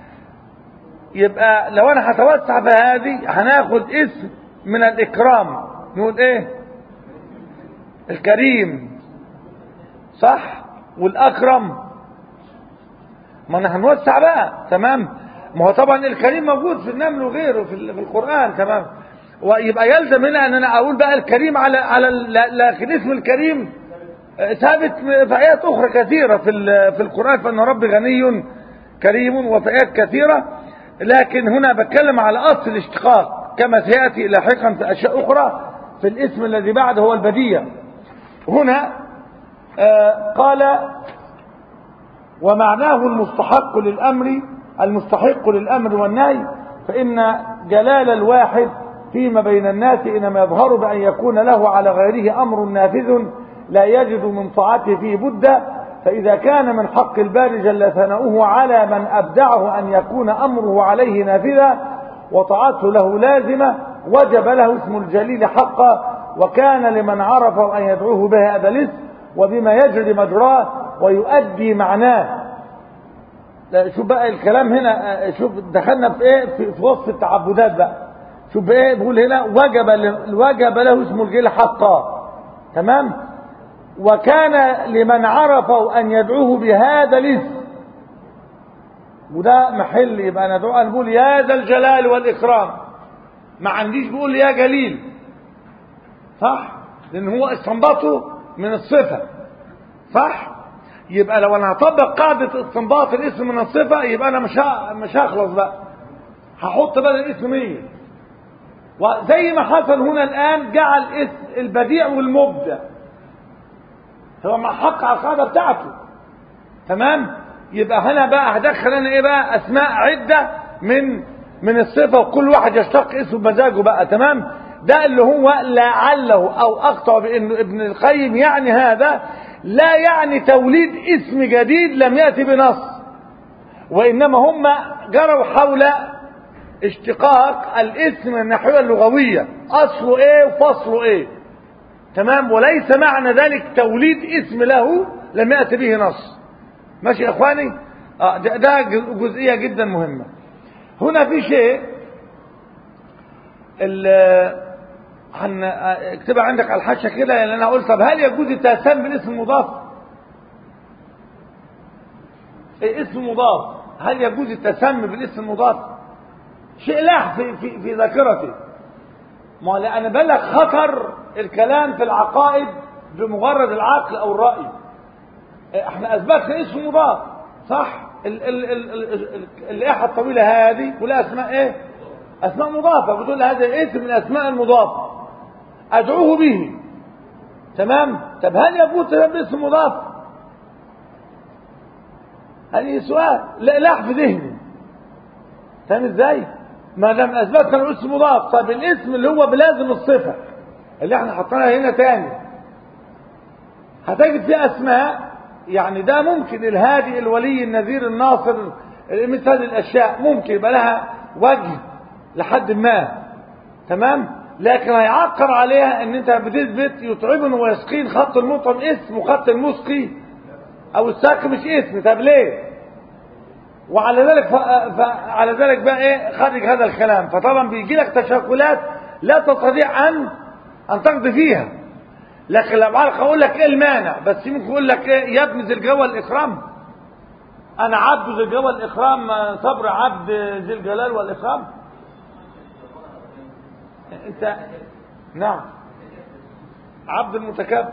[SPEAKER 1] يبقى لو انا هتوسع في هذه هناخد اسم من الإكرام نقول ايه الكريم صح والأكرم ما انا هنوسع بقى تمام ما هو طبعا الكريم موجود في النمل وغيره في القرآن تمام ويبقى يلزم هنا ان انا اقول بقى الكريم على على لكن اسم الكريم ثابت في ايات اخرى كثيره في في القران فان رب غني كريم وفي ايات كثيره لكن هنا بتكلم على اصل الاشتقاق كما سياتي لاحقا في اشياء اخرى في الاسم الذي بعده هو البديع هنا قال ومعناه المستحق للامر المستحق للامر والنهي فان جلال الواحد فيما بين الناس انما يظهر بان يكون له على غيره امر نافذ لا يجد من طاعته فيه بدا فإذا كان من حق الباري جل ثناؤه على من أبدعه أن يكون أمره عليه نافذا وطاعته له لازمة وجب له اسم الجليل حقا وكان لمن عرفه أن يدعوه به هذا الاسم وبما يجري مجراه ويؤدي معناه لا شوف بقى الكلام هنا شوف دخلنا في ايه في, في وصف التعبدات بقى شوف بايه بيقول هنا وجب وجب له اسم الجليل حقا تمام وكان لمن عرفه أن يدعوه بهذا الاسم وده محل يبقى انا دعاء نقول يا ذا الجلال والاكرام ما عنديش بقول يا جليل صح لان هو استنباطه من الصفه صح يبقى لو انا هطبق قاعده استنباط الاسم من الصفه يبقى انا مش ه- مش هخلص بقى هحط بدل الاسم 100 وزي ما حصل هنا الان جعل اسم البديع والمبدع هو مع حق على القاعده بتاعته تمام يبقى هنا بقى هدخل انا ايه بقى اسماء عده من من الصفه وكل واحد يشتق اسم بمزاجه بقى تمام ده اللي هو لعله او اقطع بان ابن القيم يعني هذا لا يعني توليد اسم جديد لم ياتي بنص وانما هم جروا حول اشتقاق الاسم من الناحيه اللغويه اصله ايه وفصله ايه تمام وليس معنى ذلك توليد اسم له لم يأتي به نص ماشي يا اخواني آه ده, ده جزئية جدا مهمة هنا في شيء ال- هن اكتبها عندك على الحاشة كده لان انا قلت طب هل يجوز التسمي بالاسم المضاف إيه اسم مضاف هل يجوز التسمي بالاسم المضاف شيء لاح في, في, في ذاكرتي ما لأن بلغ خطر الكلام في العقائد بمجرد العقل أو الرأي احنا أثبتنا اسم مضاف صح ال ال ال ال ال اللائحة الطويلة هذه كلها أسماء إيه أسماء مضافة بتقول هذا اسم من الأسماء المضافة أدعوه به تمام طب هل يجوز تسمي اسم مضاف هذه سؤال لا لاح في ذهني فاهم ازاي ما دام اثبتنا الاسم مضاف طب الاسم اللي هو بلازم الصفه اللي احنا حطيناها هنا تاني هتجد فيه اسماء يعني ده ممكن الهادي الولي النذير الناصر مثل هذه الاشياء ممكن يبقى لها وجه لحد ما تمام لكن هيعقر عليها ان انت بتثبت يطعمن ويسقين خط المطعم اسم وخط المسقي او الساقي مش اسم طب ليه وعلى ذلك ف... فعلى ذلك بقى ايه خرج هذا الكلام فطبعا بيجي لك تشكلات لا تستطيع ان ان تقضي فيها لكن لو عارف اقول لك ايه المانع بس ممكن اقول لك ايه يا ابن ذي الجوى الاكرام انا عبد ذي الجوى الاكرام صبر عبد ذي الجلال والاكرام انت نعم عبد المتكبر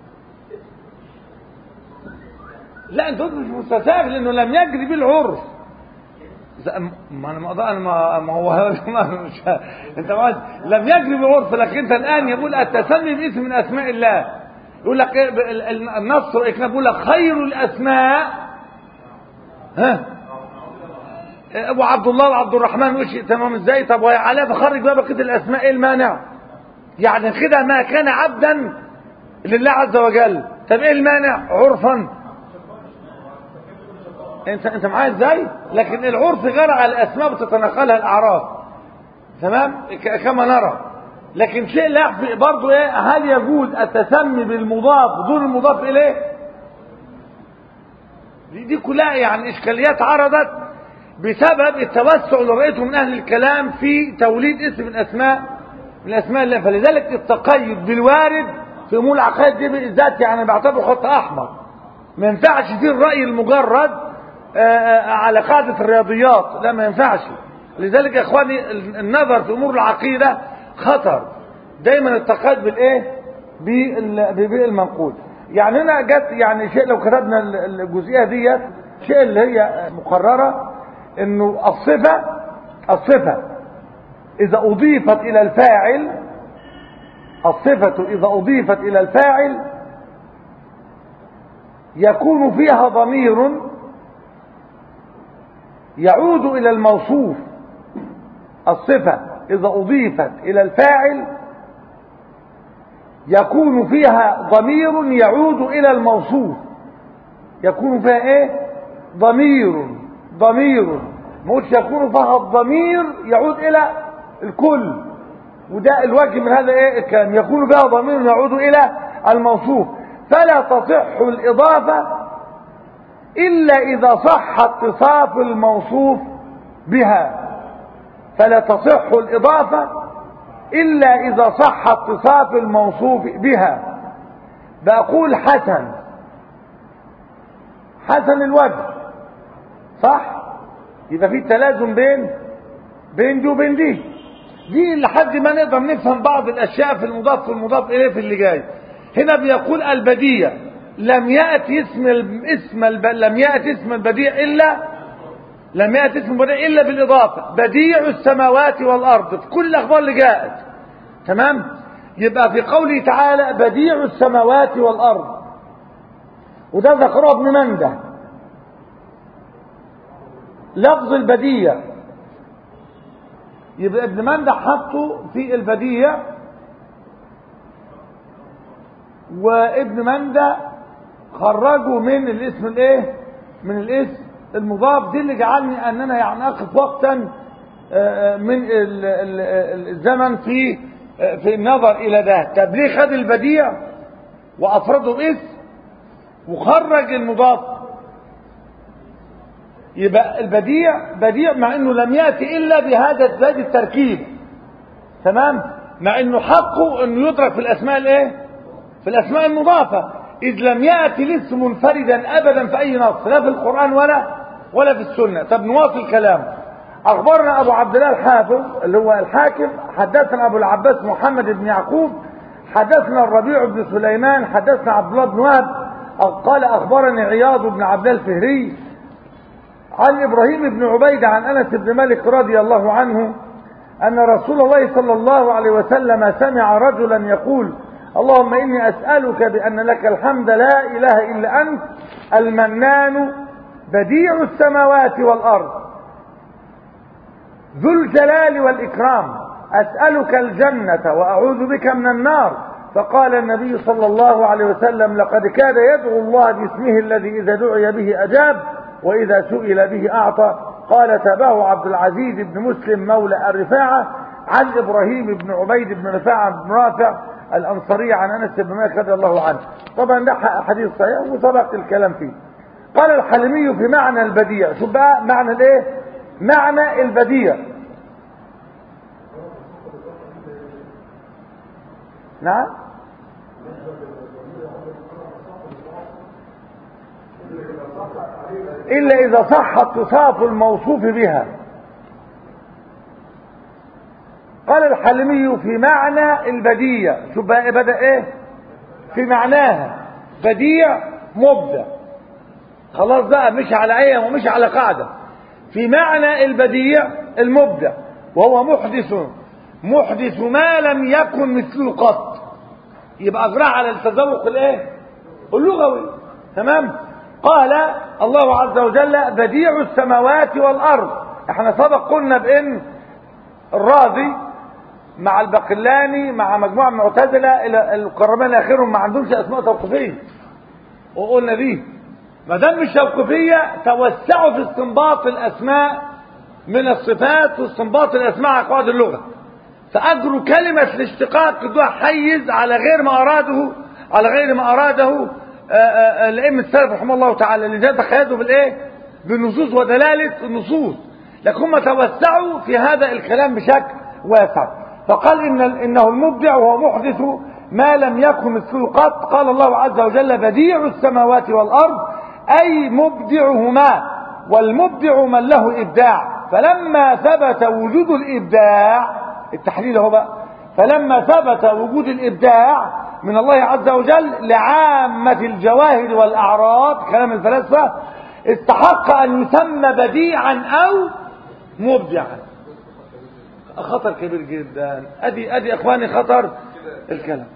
[SPEAKER 1] لا انت قلت مش مستساغ لانه لم يجري به العرف ما انا ما ما ما هو ما مش انت ما لم يجري بالعرف لكن انت الان يقول التسمي باسم من اسماء الله يقول لك إيه النص يقول لك خير الاسماء ها ابو عبد الله وعبد الرحمن وش تمام ازاي طب وعلى فخرج بقى بقيه الاسماء ايه المانع يعني كده ما كان عبدا لله عز وجل طب ايه المانع عرفا انت انت معايا ازاي لكن العرف غير على الاسماء بتتنقلها الاعراف تمام كما نرى لكن شيء لا يخفي برضه ايه هل يجوز التسمي بالمضاف دون المضاف اليه دي, دي كلها يعني اشكاليات عرضت بسبب التوسع اللي رايته من اهل الكلام في توليد اسم من اسماء من اسماء الله فلذلك التقيد بالوارد في امور العقائد دي بالذات يعني بعتبره خط احمر ما ينفعش فيه الراي المجرد على قاعدة الرياضيات لا ما ينفعش لذلك يا اخواني النظر في امور العقيدة خطر دايما التقيد بالايه بالمنقول يعني هنا جت يعني شيء لو كتبنا الجزئية ديت شيء اللي هي مقررة انه الصفة الصفة اذا اضيفت الى الفاعل الصفة اذا اضيفت الى الفاعل يكون فيها ضمير يعود إلى الموصوف الصفة إذا أضيفت إلى الفاعل يكون فيها ضمير يعود إلى الموصوف يكون فيها إيه ضمير ضمير مش يكون فيها الضمير يعود إلى الكل وده الوجه من هذا إيه الكلام يكون فيها ضمير يعود إلى الموصوف فلا تصح الإضافة إلا إذا صح اتصاف الموصوف بها فلا تصح الإضافة إلا إذا صح اتصاف الموصوف بها بقول حسن حسن الوجه صح يبقى في تلازم بين بين دي وبين دي دي لحد ما نقدر نفهم بعض الاشياء في المضاف والمضاف اليه في اللي جاي هنا بيقول البديع لم ياتي اسم ال- اسم الب... لم ياتي اسم البديع الا لم ياتي اسم البديع الا بالاضافه بديع السماوات والارض في كل الاخبار اللي جاءت تمام يبقى في قوله تعالى بديع السماوات والارض وده ذكره ابن منده لفظ البديع يبقى ابن منده حطه في البديع وابن منده خرجه من الاسم الايه من الاسم المضاف دي اللي جعلني ان انا يعني اقف وقتا آه، من ال- ال- ال- الزمن في آه، في النظر الى ده طب ليه خد البديع وافرده باسم وخرج المضاف يبقى البديع بديع مع انه لم ياتي الا بهذا بهذا التركيب تمام مع انه حقه انه يدرك في الاسماء الايه في الاسماء المضافه اذ لم ياتي الاسم منفردا ابدا في اي نص لا في القران ولا ولا في السنه طب نواصل كلام اخبرنا ابو عبد الله الحافظ اللي هو الحاكم حدثنا ابو العباس محمد بن يعقوب حدثنا الربيع بن سليمان حدثنا عبد الله بن وهب قال اخبرني عياض بن عبد الله الفهري عن ابراهيم بن عبيد عن انس بن مالك رضي الله عنه ان رسول الله صلى الله عليه وسلم سمع رجلا يقول اللهم اني اسالك بان لك الحمد لا اله الا انت المنان بديع السماوات والارض ذو الجلال والاكرام اسالك الجنه واعوذ بك من النار فقال النبي صلى الله عليه وسلم لقد كاد يدعو الله باسمه الذي اذا دعي به اجاب واذا سئل به اعطى قال تابعه عبد العزيز بن مسلم مولى الرفاعه عن ابراهيم بن عبيد بن رفاعه بن رافع الانصاري عن انس بن مالك رضي الله عنه طبعا ده حديث صحيح وسبق الكلام فيه قال الحلمي في معنى البديع شوف بقى معنى الايه معنى البديع نعم إلا إذا صح اتصاف الموصوف بها قال الحلمي في معنى البديع شوف بقى بدأ إيه في معناها بديع مبدع خلاص بقى مش على ايه ومش على قاعدة في معنى البديع المبدع وهو محدث محدث ما لم يكن مثله قط يبقى اجراه على التذوق الايه اللغوي تمام قال الله عز وجل بديع السماوات والارض احنا سبق قلنا بان الرازي مع البقلاني مع مجموعه من المعتزله الى القربان اخرهم ما عندهمش اسماء توقيفيه وقلنا دي ما دام مش توقيفيه توسعوا في استنباط الاسماء من الصفات واستنباط الاسماء على قواعد اللغه فاجروا كلمه الاشتقاق ادوها حيز على غير ما اراده على غير ما اراده الائمه السلف رحمه الله تعالى لذلك تقيدوا بالايه بالنصوص ودلاله النصوص لكن هم توسعوا في هذا الكلام بشكل واسع فقال ان انه المبدع وهو محدث ما لم يكن مثله قط قال الله عز وجل بديع السماوات والارض اي مبدعهما والمبدع من له ابداع فلما ثبت وجود الابداع التحليل هو بقى فلما ثبت وجود الابداع من الله عز وجل لعامة الجواهر والأعراض كلام الفلاسفة استحق أن يسمى بديعا أو مبدعا خطر كبير جدا أدي أدي إخواني خطر الكلام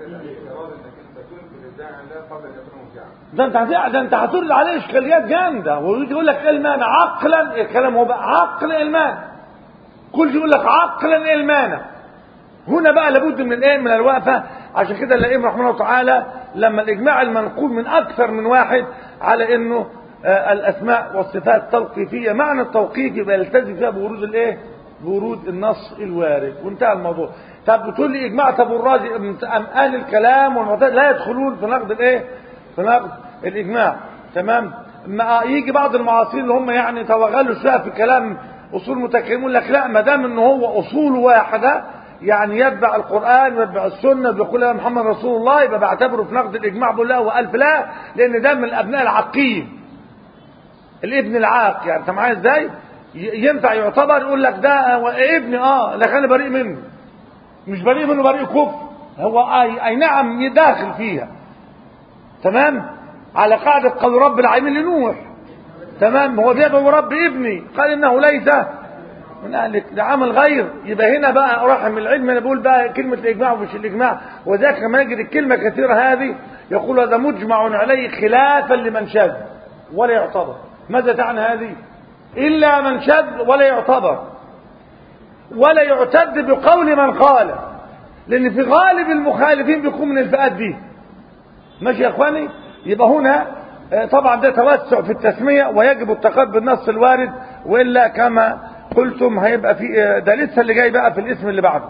[SPEAKER 1] ده انت ده انت هترد عليه اشكاليات جامده ويجي يقول لك ايه المانع عقلا الكلام هو بقى عقل المانع كل يقول لك عقلا المانع هنا بقى لابد من الايه من الوقفه عشان كده الائمه رحمه الله تعالى لما الاجماع المنقول من اكثر من واحد على انه آه الاسماء والصفات توقيفيه معنى التوقيف يبقى يلتزم فيها بورود الايه بورود النص الوارد وانتهى الموضوع طب بتقول لي اجماع طب الرازي ام اهل الكلام والمعتزله لا يدخلون في نقد الايه في نقد الاجماع تمام ما يجي بعض المعاصرين اللي هم يعني توغلوا شويه في كلام اصول متكلمون لك لا ما دام ان هو اصول واحده يعني يتبع القرآن ويتبع السنة بيقول يا محمد رسول الله يبقى بعتبره في نقد الإجماع بقول له وألف لا لأن ده من الأبناء العاقين الابن العاق يعني أنت معايا إزاي؟ ي- ينفع يعتبر يقول لك ده هو ابني اه لكن انا بريء منه مش بريء منه بريء كفر هو اي, أي نعم داخل فيها تمام على قاعدة قول رب العالمين لنوح تمام هو بيدعو رب ابني قال انه ليس من اهلك ده عمل غير يبقى هنا بقى رحم العلم انا بقول بقى كلمة الاجماع ومش الاجماع وذاك لما يجد الكلمة كثيرة هذه يقول هذا مجمع عليه خلافا لمن شذ ولا يعتبر ماذا تعني هذه الا من شذ ولا يعتبر ولا يعتد بقول من قال لان في غالب المخالفين بيكون من الفئات دي ماشي يا اخواني يبقى هنا آه، طبعا ده توسع في التسمية ويجب التقاد بالنص الوارد والا كما قلتم هيبقى في آه، ده لسه اللي جاي بقى في الاسم اللي بعده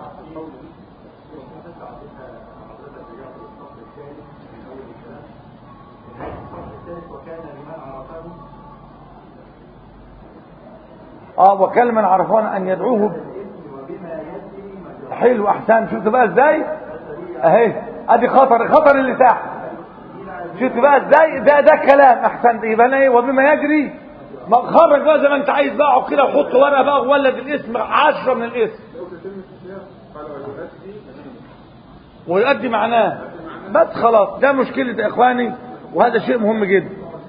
[SPEAKER 1] اه وكل من عرفون ان يدعوه ب- حلو احسن شفت بقى ازاي اهي ادي خطر خطر اللي تحت شفت بقى ازاي ده ده كلام احسن يبقى انا ايه وبما يجري ما خرج بقى زي ما انت عايز بقى اقعد كده وحط ورقه بقى وولد الاسم عشرة من الاسم
[SPEAKER 2] لو تتم السياق قال ويؤدي
[SPEAKER 1] ويؤدي معناه بس خلاص ده مشكلة يا اخواني وهذا شيء مهم جدا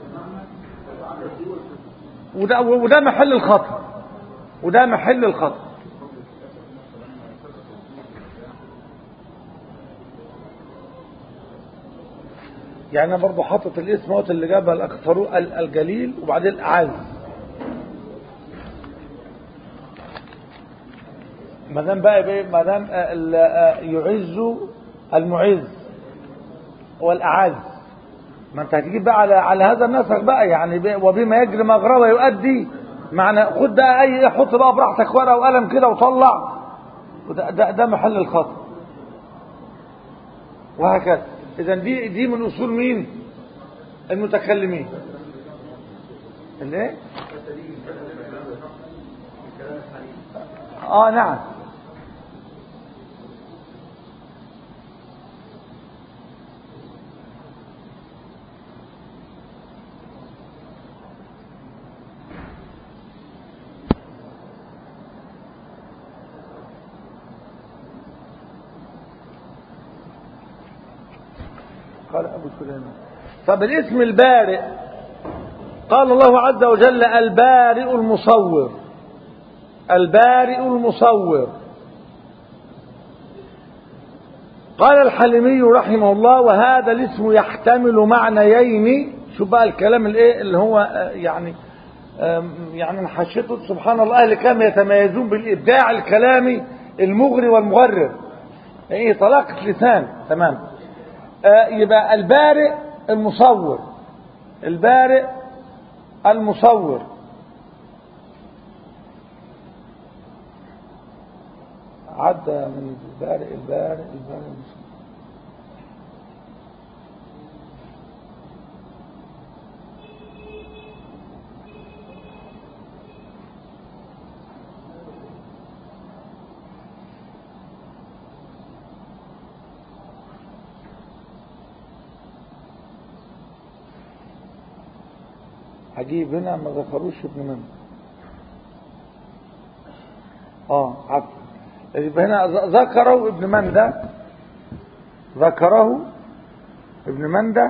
[SPEAKER 1] وده, وده محل الخطأ وده محل الخطأ يعني انا برضه حاطط الاسم اهوت اللي جابها الاكثر الجليل وبعدين الاعز ما دام بقى بايه ما دام ال- آه، يعز المعز والاعز ما انت هتجيب بقى على على هذا النسق بقى يعني ب- وبما يجري مغربه يؤدي معنى خد بقى اي حط بقى براحتك ورقه وقلم كده وطلع وده ده, ده محل الخطا وهكذا اذا دي دي من اصول مين المتكلمين الايه اه نعم قال أبو سليمان طب الاسم البارئ قال الله عز وجل البارئ المصور البارئ المصور قال الحلمي رحمه الله وهذا الاسم يحتمل معنيين شوف بقى الكلام الايه اللي هو آه، يعني آم، يعني من حشيته سبحان الله اهل كام يتميزون بالابداع الكلامي المغري والمغرر ايه طلاقة لسان تمام آه، يبقى البارئ المصور البارئ المصور عدى من البارئ البارئ البارئ المصور هجيب هنا ما ذكروش ابن من اه عفوا يبقى هنا ذ- ذكروا ابن مندى ذكره ابن مندى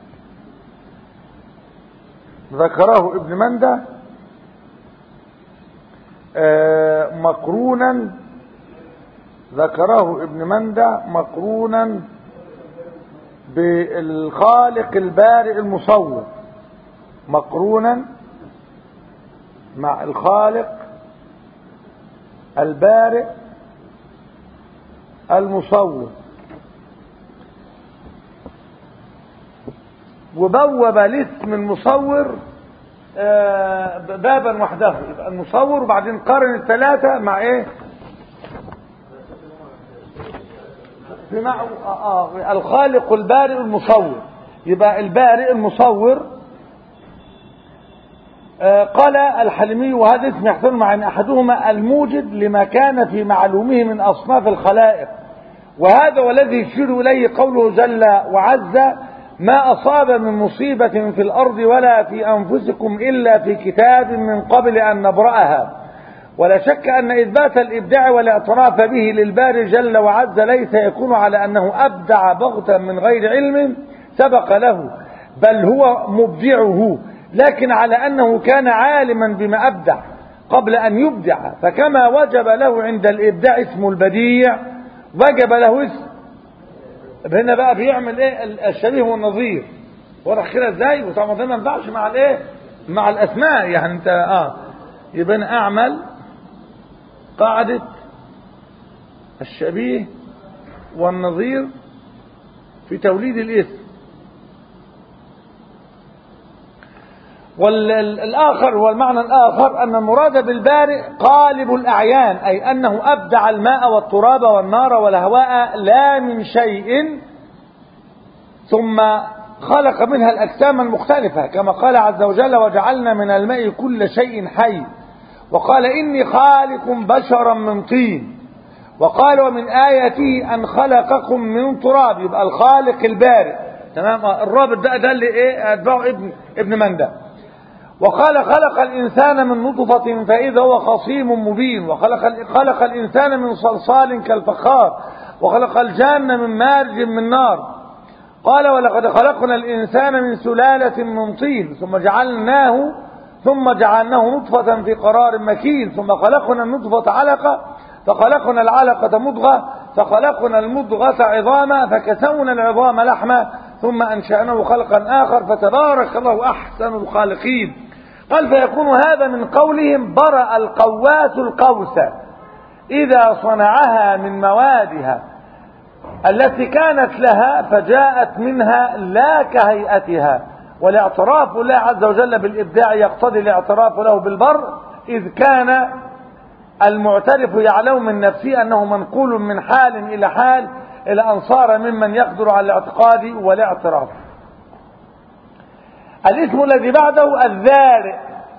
[SPEAKER 1] ذكره ابن مندى آه، مقرونا ذكره ابن مندى مقرونا بالخالق البارئ المصور مقرونا مع الخالق البارئ المصور وبوب الاسم المصور آه، بابا وحده يبقى المصور وبعدين قارن الثلاثة مع ايه بمع آه آه الخالق البارئ المصور يبقى البارئ المصور آه، قال الحلمي وهذا اسم يحتمل مع ان احدهما الموجد لما كان في معلومه من اصناف الخلائق وهذا والذي يشير اليه قوله جل وعز ما أصاب من مصيبة في الأرض ولا في أنفسكم إلا في كتاب من قبل أن نبرأها ولا شك أن إثبات الإبداع والاعتراف به للباري جل وعز ليس يكون على أنه أبدع بغتا من غير علم سبق له بل هو مبدعه لكن على أنه كان عالما بما أبدع قبل أن يبدع فكما وجب له عند الإبداع اسم البديع وجب له اسم هنا بقى بيعمل ايه الشبيه والنظير واضح كده ازاي وطبعا ده ما ينفعش مع الايه مع الاسماء يعني انت اه يبقى انا اعمل قاعده الشبيه والنظير في توليد الاسم والآخر هو المعنى الآخر أن المراد بالبارئ قالب الأعيان أي أنه أبدع الماء والتراب والنار والهواء لا من شيء ثم خلق منها الأجسام المختلفة كما قال عز وجل وجعلنا من الماء كل شيء حي وقال إني خالق بشرا من طين وقال ومن آياته أن خلقكم من تراب يبقى الخالق البارئ تمام الرابط ده ده اللي ايه اتبعه ابن ابن مندى وقال خلق الإنسان من نطفة فإذا هو خصيم مبين وخلق خلق الإنسان من صلصال كالفخار وخلق الجان من مارج من نار قال ولقد خلقنا الإنسان من سلالة من طين ثم جعلناه ثم جعلناه نطفة في قرار مكين ثم خلقنا النطفة علقة فخلقنا العلقة مضغة فخلقنا المضغة عظاما فكسونا العظام لحما ثم أنشأناه خلقا آخر فتبارك الله أحسن الخالقين قال فيكون هذا من قولهم برأ القوات القوس إذا صنعها من موادها التي كانت لها فجاءت منها لا كهيئتها والاعتراف لله عز وجل بالإبداع يقتضي الاعتراف له بالبر إذ كان المعترف يعلم من نفسه أنه منقول من حال إلى حال إلى أن صار ممن يقدر على الاعتقاد والاعتراف الاسم الذي بعده الذارئ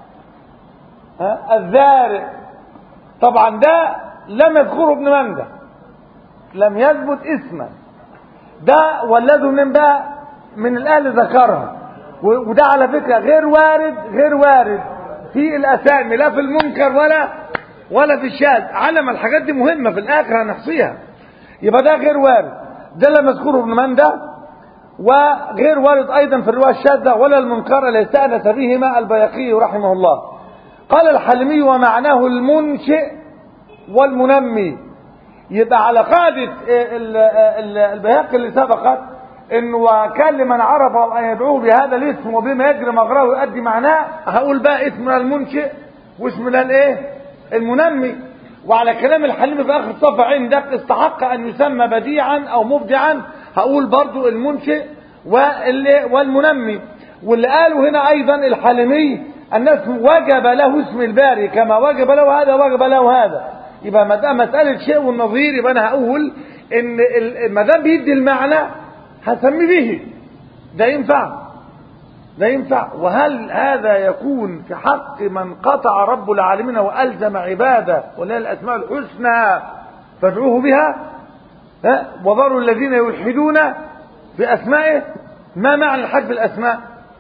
[SPEAKER 1] الذارئ طبعا ده لم يذكره ابن مندى لم يثبت اسما ده ولده من بقى من الاهل ذكرها وده على فكره غير وارد غير وارد في الاسامي لا في المنكر ولا ولا في الشاذ علم الحاجات دي مهمه في الاخر هنحصيها يبقى ده غير وارد ده لم يذكره ابن مندى وغير وارد ايضا في الروايه الشاذه ولا المنكر الذي استانس بهما البيقي رحمه الله قال الحلمي ومعناه المنشئ والمنمي يبقى على قاعدة البياق اللي سبقت انه وكان لمن عرف ان يدعوه بهذا الاسم وبما يجري مجراه ويؤدي معناه هقول بقى اسمنا المنشئ واسمنا الايه المنمي وعلى كلام الحليم في اخر صفحه عندك استحق ان يسمى بديعا او مبدعا هقول برضو المنشئ والمنمي واللي قالوا هنا ايضا الحليمي الناس وجب له اسم الباري كما وجب له هذا وجب له هذا يبقى ما دام مساله شيء والنظير يبقى انا هقول ان ما دام بيدي المعنى هسمي به ده ينفع ده ينفع وهل هذا يكون في حق من قطع رب العالمين والزم عباده ولله الاسماء الحسنى فادعوه بها ها وذروا الذين يلحدون في اسمائه ما معنى الحد بالاسماء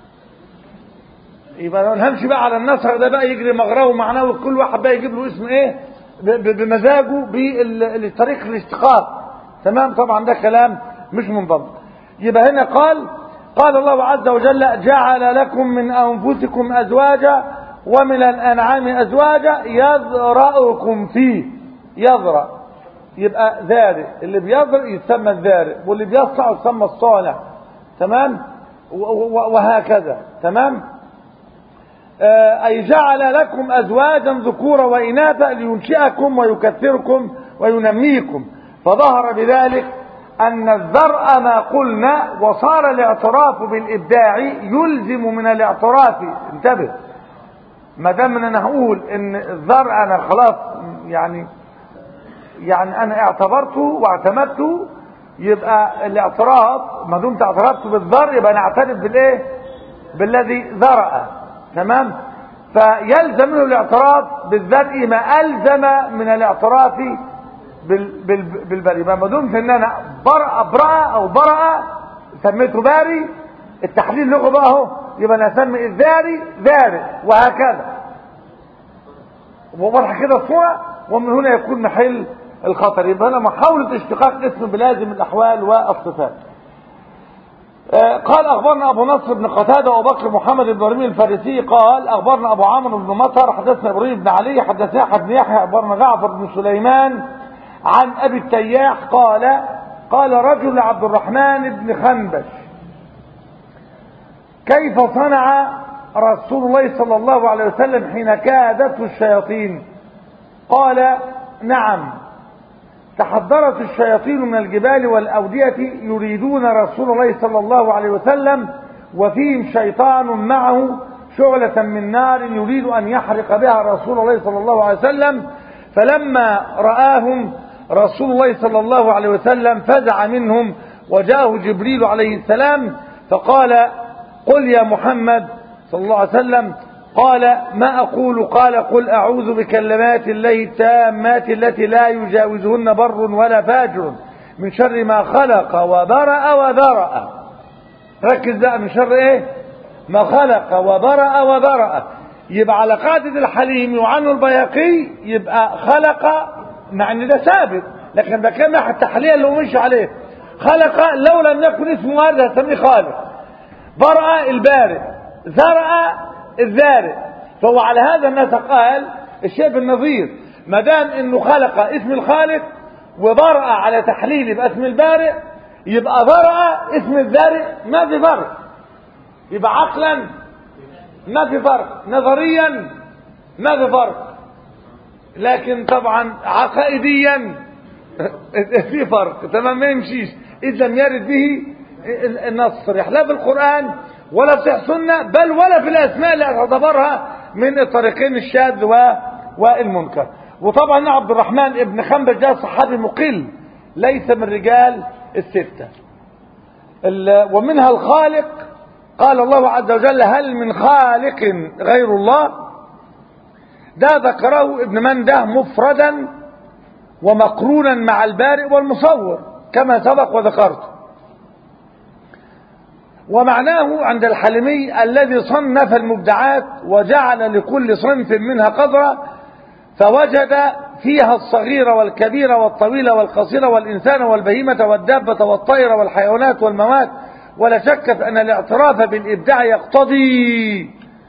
[SPEAKER 1] يبقى ما نمشي بقى على النصر ده بقى يجري مغراه ومعناه وكل واحد بقى يجيب له اسم ايه بمزاجه بطريق الاشتقاق تمام طبعا ده كلام مش منضبط يبقى هنا قال قال الله عز وجل جعل لكم من انفسكم ازواجا ومن الانعام ازواجا يذرأكم فيه يذرأ يبقى ذارئ اللي بيذرأ يسمى الذارئ واللي بيصنع يسمى الصانع تمام وهكذا تمام أي جعل لكم أزواجا ذكورا وإناثا لينشئكم ويكثركم وينميكم فظهر بذلك أن الذرء ما قلنا وصار الاعتراف بالإبداع يلزم من الاعتراف انتبه ما دام انا هقول ان الذرء انا خلاص يعني يعني انا اعتبرته واعتمدته يبقى الاعتراف ما دمت اعترفت بالذر يبقى انا اعترف بالايه بالذي ذرأ تمام فيلزم منه الاعتراف بالذرء ما الزم من الاعتراف بالبري يبقى ما دمت ان انا برأ برأ او برأ سميته باري التحليل لغه بقى اهو يبقى نسمي الذاري ذاري وهكذا ومرح كده الصورة ومن هنا يكون محل الخطر يبقى هنا محاولة اشتقاق اسم بلازم الأحوال والصفات آه، قال أخبرنا أبو نصر بن قتادة وأبو بكر محمد بن رمي الفارسي قال أخبرنا أبو عمرو بن مطر حدثنا إبراهيم بن علي حدثنا أحد بن يحيى أخبرنا جعفر بن سليمان عن أبي التياح قال قال رجل عبد الرحمن بن خنبش كيف صنع رسول الله صلى الله عليه وسلم حين كادته الشياطين قال نعم تحضرت الشياطين من الجبال والأودية يريدون رسول الله صلى الله عليه وسلم وفيهم شيطان معه شعلة من نار يريد أن يحرق بها رسول الله صلى الله عليه وسلم فلما رآهم رسول الله صلى الله عليه وسلم فزع منهم وجاءه جبريل عليه السلام فقال قل يا محمد صلى الله عليه وسلم قال ما أقول قال قل أعوذ بكلمات الله التامات التي لا يجاوزهن بر ولا فاجر من شر ما خلق وبرأ وذرأ ركز بقى من شر ايه ما خلق وبرأ وذرأ يبقى على قاعدة الحليم وعنه البياقي يبقى خلق مع ان ده ثابت لكن ده كان التحليل اللي هو مشي عليه خلق لو لم يكن اسمه هذا هسميه خالق برأ البارئ زرع الزارع فهو على هذا النسق قال الشيء بالنظير ما دام انه خلق اسم الخالق وبرأ على تحليل باسم البارئ يبقى برأ اسم الزارع ما في فرق يبقى عقلا ما في فرق نظريا ما في فرق لكن طبعا عقائديا في فرق تمام ما يمشيش اذا لم يرد به النص صريح لا في القرآن ولا في السنة بل ولا في الأسماء اللي اعتبرها من الطريقين الشاذ والمنكر وطبعا عبد الرحمن ابن خنبل ده صحابي مقل ليس من رجال الستة ومنها الخالق قال الله عز وجل هل من خالق غير الله ده ذكره ابن منده مفردا ومقرونا مع البارئ والمصور كما سبق وذكرته ومعناه عند الحلمي الذي صنف المبدعات وجعل لكل صنف منها قدرا فوجد فيها الصغير والكبير والطويل والقصير والإنسان والبهيمة والدابة والطير والحيوانات والموات ولا شك في أن الاعتراف بالإبداع يقتضي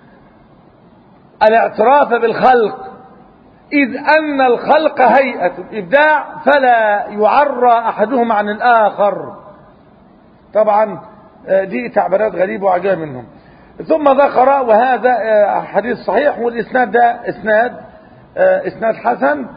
[SPEAKER 1] الاعتراف بالخلق إذ أن الخلق هيئة الإبداع فلا يعرى أحدهم عن الآخر طبعا دي تعبيرات غريبة وعجيبة منهم ثم ذكر وهذا حديث صحيح والإسناد ده إسناد إسناد حسن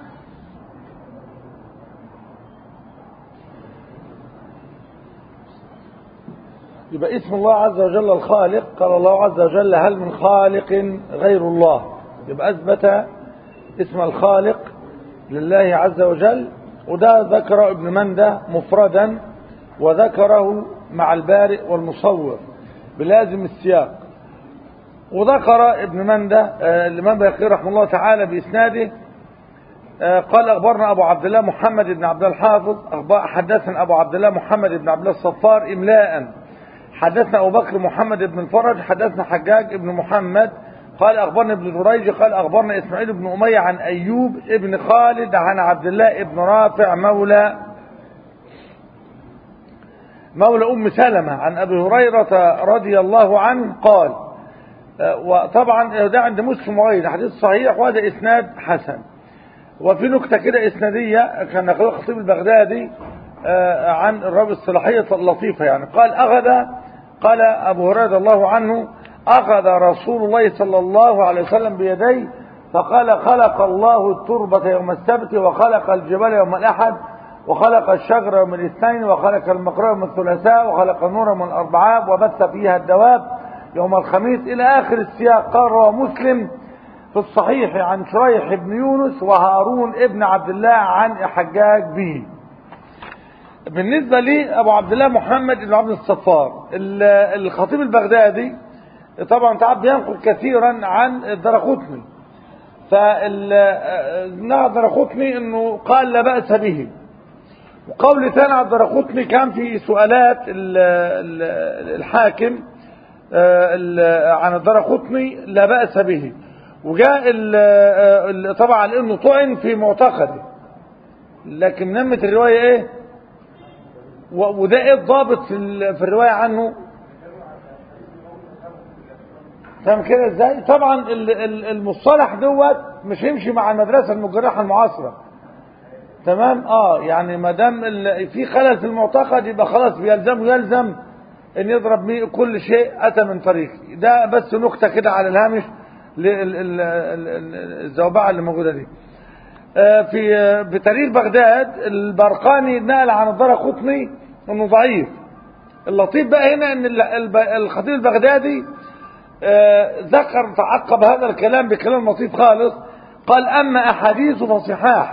[SPEAKER 1] يبقى اسم الله عز وجل الخالق قال الله عز وجل هل من خالق غير الله يبقى أثبت اسم الخالق لله عز وجل وده ذكر ابن منده مفردا وذكره مع البارئ والمصور بلازم السياق وذكر ابن مندة الإمام بيقي رحمه الله تعالى بإسناده قال أخبرنا أبو عبد الله محمد بن عبد الحافظ حدثنا أبو عبد الله محمد بن عبد الله الصفار إملاء حدثنا أبو بكر محمد بن الفرج حدثنا حجاج بن محمد قال أخبرنا ابن جريج قال أخبرنا إسماعيل بن أمية عن أيوب ابن خالد عن عبد الله بن رافع مولى مولى أم سلمة عن أبي هريرة رضي الله عنه قال وطبعا ده عند مسلم وغيره حديث صحيح وهذا إسناد حسن وفي نكتة كده إسنادية كان نقل الخطيب البغدادي عن الرب الصلاحية اللطيفة يعني قال أخذ قال أبو هريرة الله عنه أخذ رسول الله صلى الله عليه وسلم بيديه فقال خلق الله التربة يوم السبت وخلق الجبال يوم الأحد وخلق الشجر يوم الاثنين وخلق المقر يوم الثلاثاء وخلق النور يوم الأربعاء وبث فيها الدواب يوم الخميس إلى آخر السياق قال رواه مسلم في الصحيح عن شريح بن يونس وهارون ابن عبد الله عن حجاج به بالنسبة لي أبو عبد الله محمد بن عبد الصفار الخطيب البغدادي طبعا تعب ينقل كثيرا عن الدرقطني فالدرقطني انه قال لا بأس به وقول ثاني عبد الدرقطني كان في سؤالات الحاكم آه، ال- عن الدار قطني لا بأس به وجاء ال- آه، ال- طبعا لأنه طعن في معتقده لكن نمت الرواية ايه و- وده ايه الضابط في ال- في الرواية عنه فاهم كده ازاي طبعا ال- ال- المصطلح دوت مش يمشي مع المدرسة المجرحة المعاصرة تمام اه يعني ما دام ال- في خلل في المعتقد يبقى خلاص بيلزم يلزم ان يضرب مي- كل شيء اتى من طريق ده بس نكته كده على الهامش للزوبعه اللي موجوده دي آه، في آه، بتاريخ بغداد البرقاني نقل عن الدار قطني انه ضعيف اللطيف بقى هنا ان ال- الب- الخطيب البغدادي آه، ذكر تعقب هذا الكلام بكلام لطيف خالص قال اما احاديث فصحاح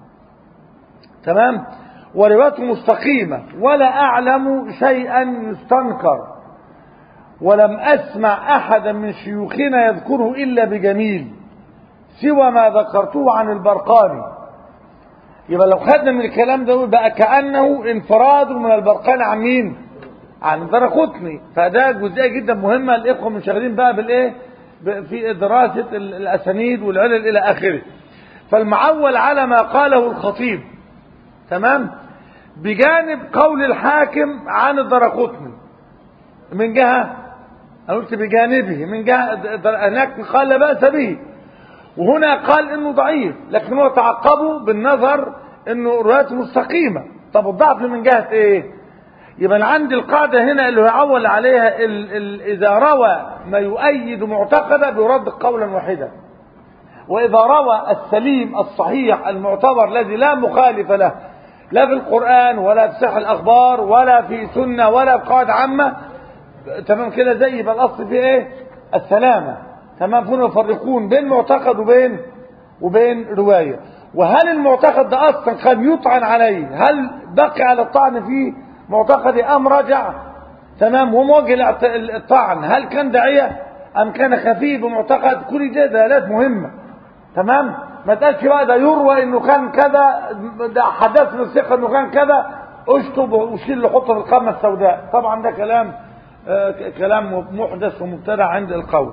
[SPEAKER 1] تمام وروايته مستقيمة ولا أعلم شيئا يستنكر ولم أسمع أحدا من شيوخنا يذكره إلا بجميل سوى ما ذكرته عن البرقاني يبقى لو خدنا من الكلام ده بقى كأنه انفراد من البرقاني عن مين عن الدرقطني فده جزئية جدا مهمة الإخوة منشغلين بقى بالإيه ب- في دراسة ال- الأسانيد والعلل إلى آخره فالمعول على ما قاله الخطيب تمام بجانب قول الحاكم عن الدرقطني من جهة أنا قلت بجانبه من جهة در- هناك قال لا بأس به وهنا قال انه ضعيف لكن هو تعقبه بالنظر انه روايته مستقيمة طب الضعف من جهة ايه يبقى أنا عندي القاعدة هنا اللي هو يعول عليها ال ال إذا روى ما يؤيد معتقدا بيرد قولا واحدا وإذا روى السليم الصحيح المعتبر الذي لا مخالف له لا في القرآن ولا في صحة الأخبار ولا في سنة ولا في قواعد عامة تمام كده زي يبقى الأصل فيه إيه السلامة تمام هنا يفرقون بين معتقد وبين وبين رواية وهل المعتقد ده أصلا قد يطعن عليه هل بقي على الطعن فيه معتقد أم رجع تمام وموجه الاعت- الطعن هل كان داعية أم كان خفيف بمعتقد كل دي دلالات مهمة تمام ما تقالش بقى ده يروى انه كان كذا ده حدث من الثقه انه كان كذا اشطب وشيل له حطه في القامه السوداء طبعا ده كلام آه ك- كلام محدث ومبتدع عند القول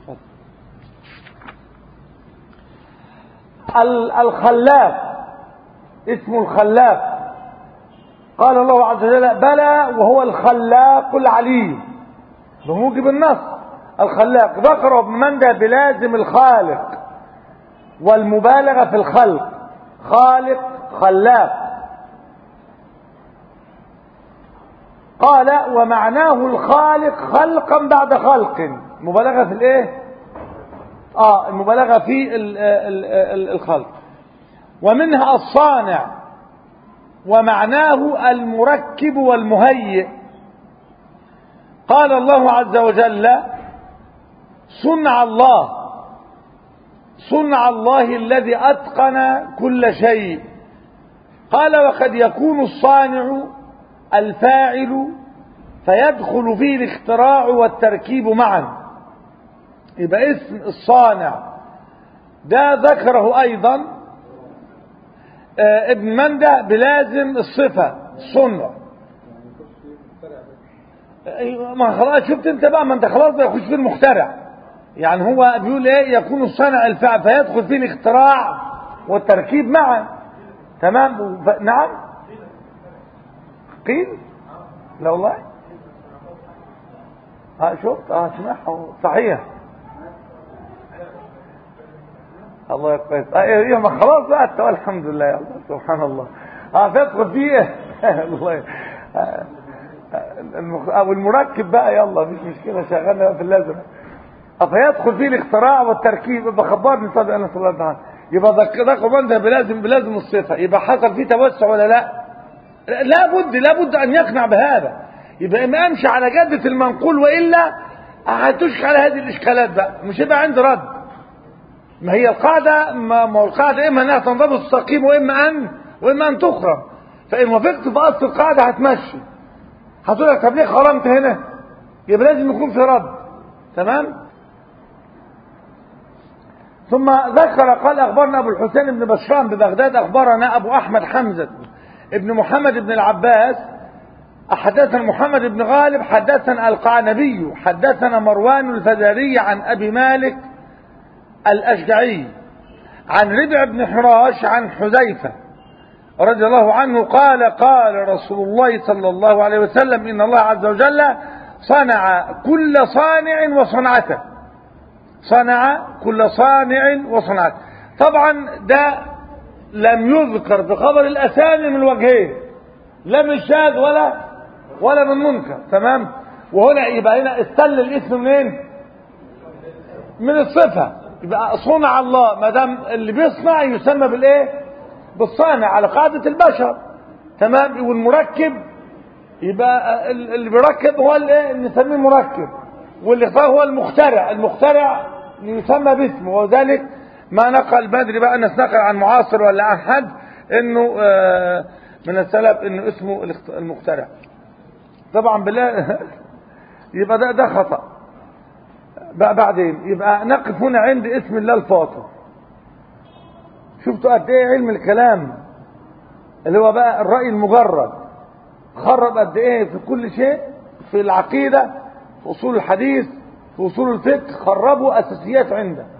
[SPEAKER 1] ال- الخلاف اسمه الخلاف قال الله عز وجل بلى وهو الخلاق العليم بموجب النص الخلاق ذكر ابن مندى بلازم الخالق والمبالغة في الخلق خالق خلاق قال ومعناه الخالق خلقا بعد خلق مبالغة في الايه اه المبالغة في ال ال ال الخلق ومنها الصانع ومعناه المركب والمهيئ قال الله عز وجل صنع الله صنع الله الذي أتقن كل شيء قال وقد يكون الصانع الفاعل فيدخل فيه الاختراع والتركيب معا يبقى اسم الصانع ده ذكره أيضا آه، ابن مندى بلازم الصفة الصنع أيوة، ما خلاص شفت انت بقى ما انت خلاص بقى يخش في المخترع يعني هو بيقول ايه يكون الصانع الفعل فيدخل فيه الاختراع والتركيب معا تمام ف... نعم قيل لا والله اه شفت اه سمعه صحيح الله يقيس اه ايه ما خلاص بقى انت الحمد لله يا الله سبحان الله اه تدخل فيه الله ي- آه، المخ... او المركب بقى يلا مش مشكله شغلنا بقى في اللازم فيدخل فيه الاختراع والتركيب يبقى خبرني طب انا صلى الله عليه وسلم يبقى ده ده قربان ده بلازم بلازم الصفه يبقى حصل فيه توسع ولا لا لابد لابد ان يقنع بهذا يبقى اما امشي على جده المنقول والا هتشكل على هذه الاشكالات بقى مش هيبقى عندي رد ما هي القاعده ما ما هو القاعده اما انها تنضبط تستقيم واما ان واما ان تخرم فان وافقت في اصل القاعده هتمشي هتقول لك طب ليه خرمت هنا يبقى لازم يكون في رد تمام ثم ذكر قال أخبرنا أبو الحسين بن بشران ببغداد أخبرنا أبو أحمد حمزة ابن محمد بن العباس حدثنا محمد بن غالب حدثنا القعنبي حدثنا مروان الفزاري عن أبي مالك الأشجعي عن ربع بن حراش عن حذيفة رضي الله عنه قال قال رسول الله صلى الله عليه وسلم إن الله عز وجل صنع كل صانع وصنعته صنع كل صانع وصنعته طبعا ده لم يذكر في خبر الأسامي من وجهين لا من شاذ ولا ولا من منكر تمام وهنا يبقى هنا استل الاسم منين من الصفة يبقى صنع الله ما دام اللي بيصنع يسمى بالايه بالصانع على قاعدة البشر تمام والمركب يبقى اللي بيركب هو الايه نسميه مركب واللي هو المخترع المخترع يسمى باسمه وذلك ما نقل بدري بقى الناس نقل عن معاصر ولا عن حد انه آه من السلف انه اسمه المخترع طبعا بالله يبقى ده ده خطأ بقى بعدين يبقى نقف هنا عند اسم الله الفاطر شفتوا قد ايه علم الكلام اللي هو بقى الرأي المجرد خرب قد ايه في كل شيء في العقيدة في اصول الحديث في اصول الفقه خربوا اساسيات عنده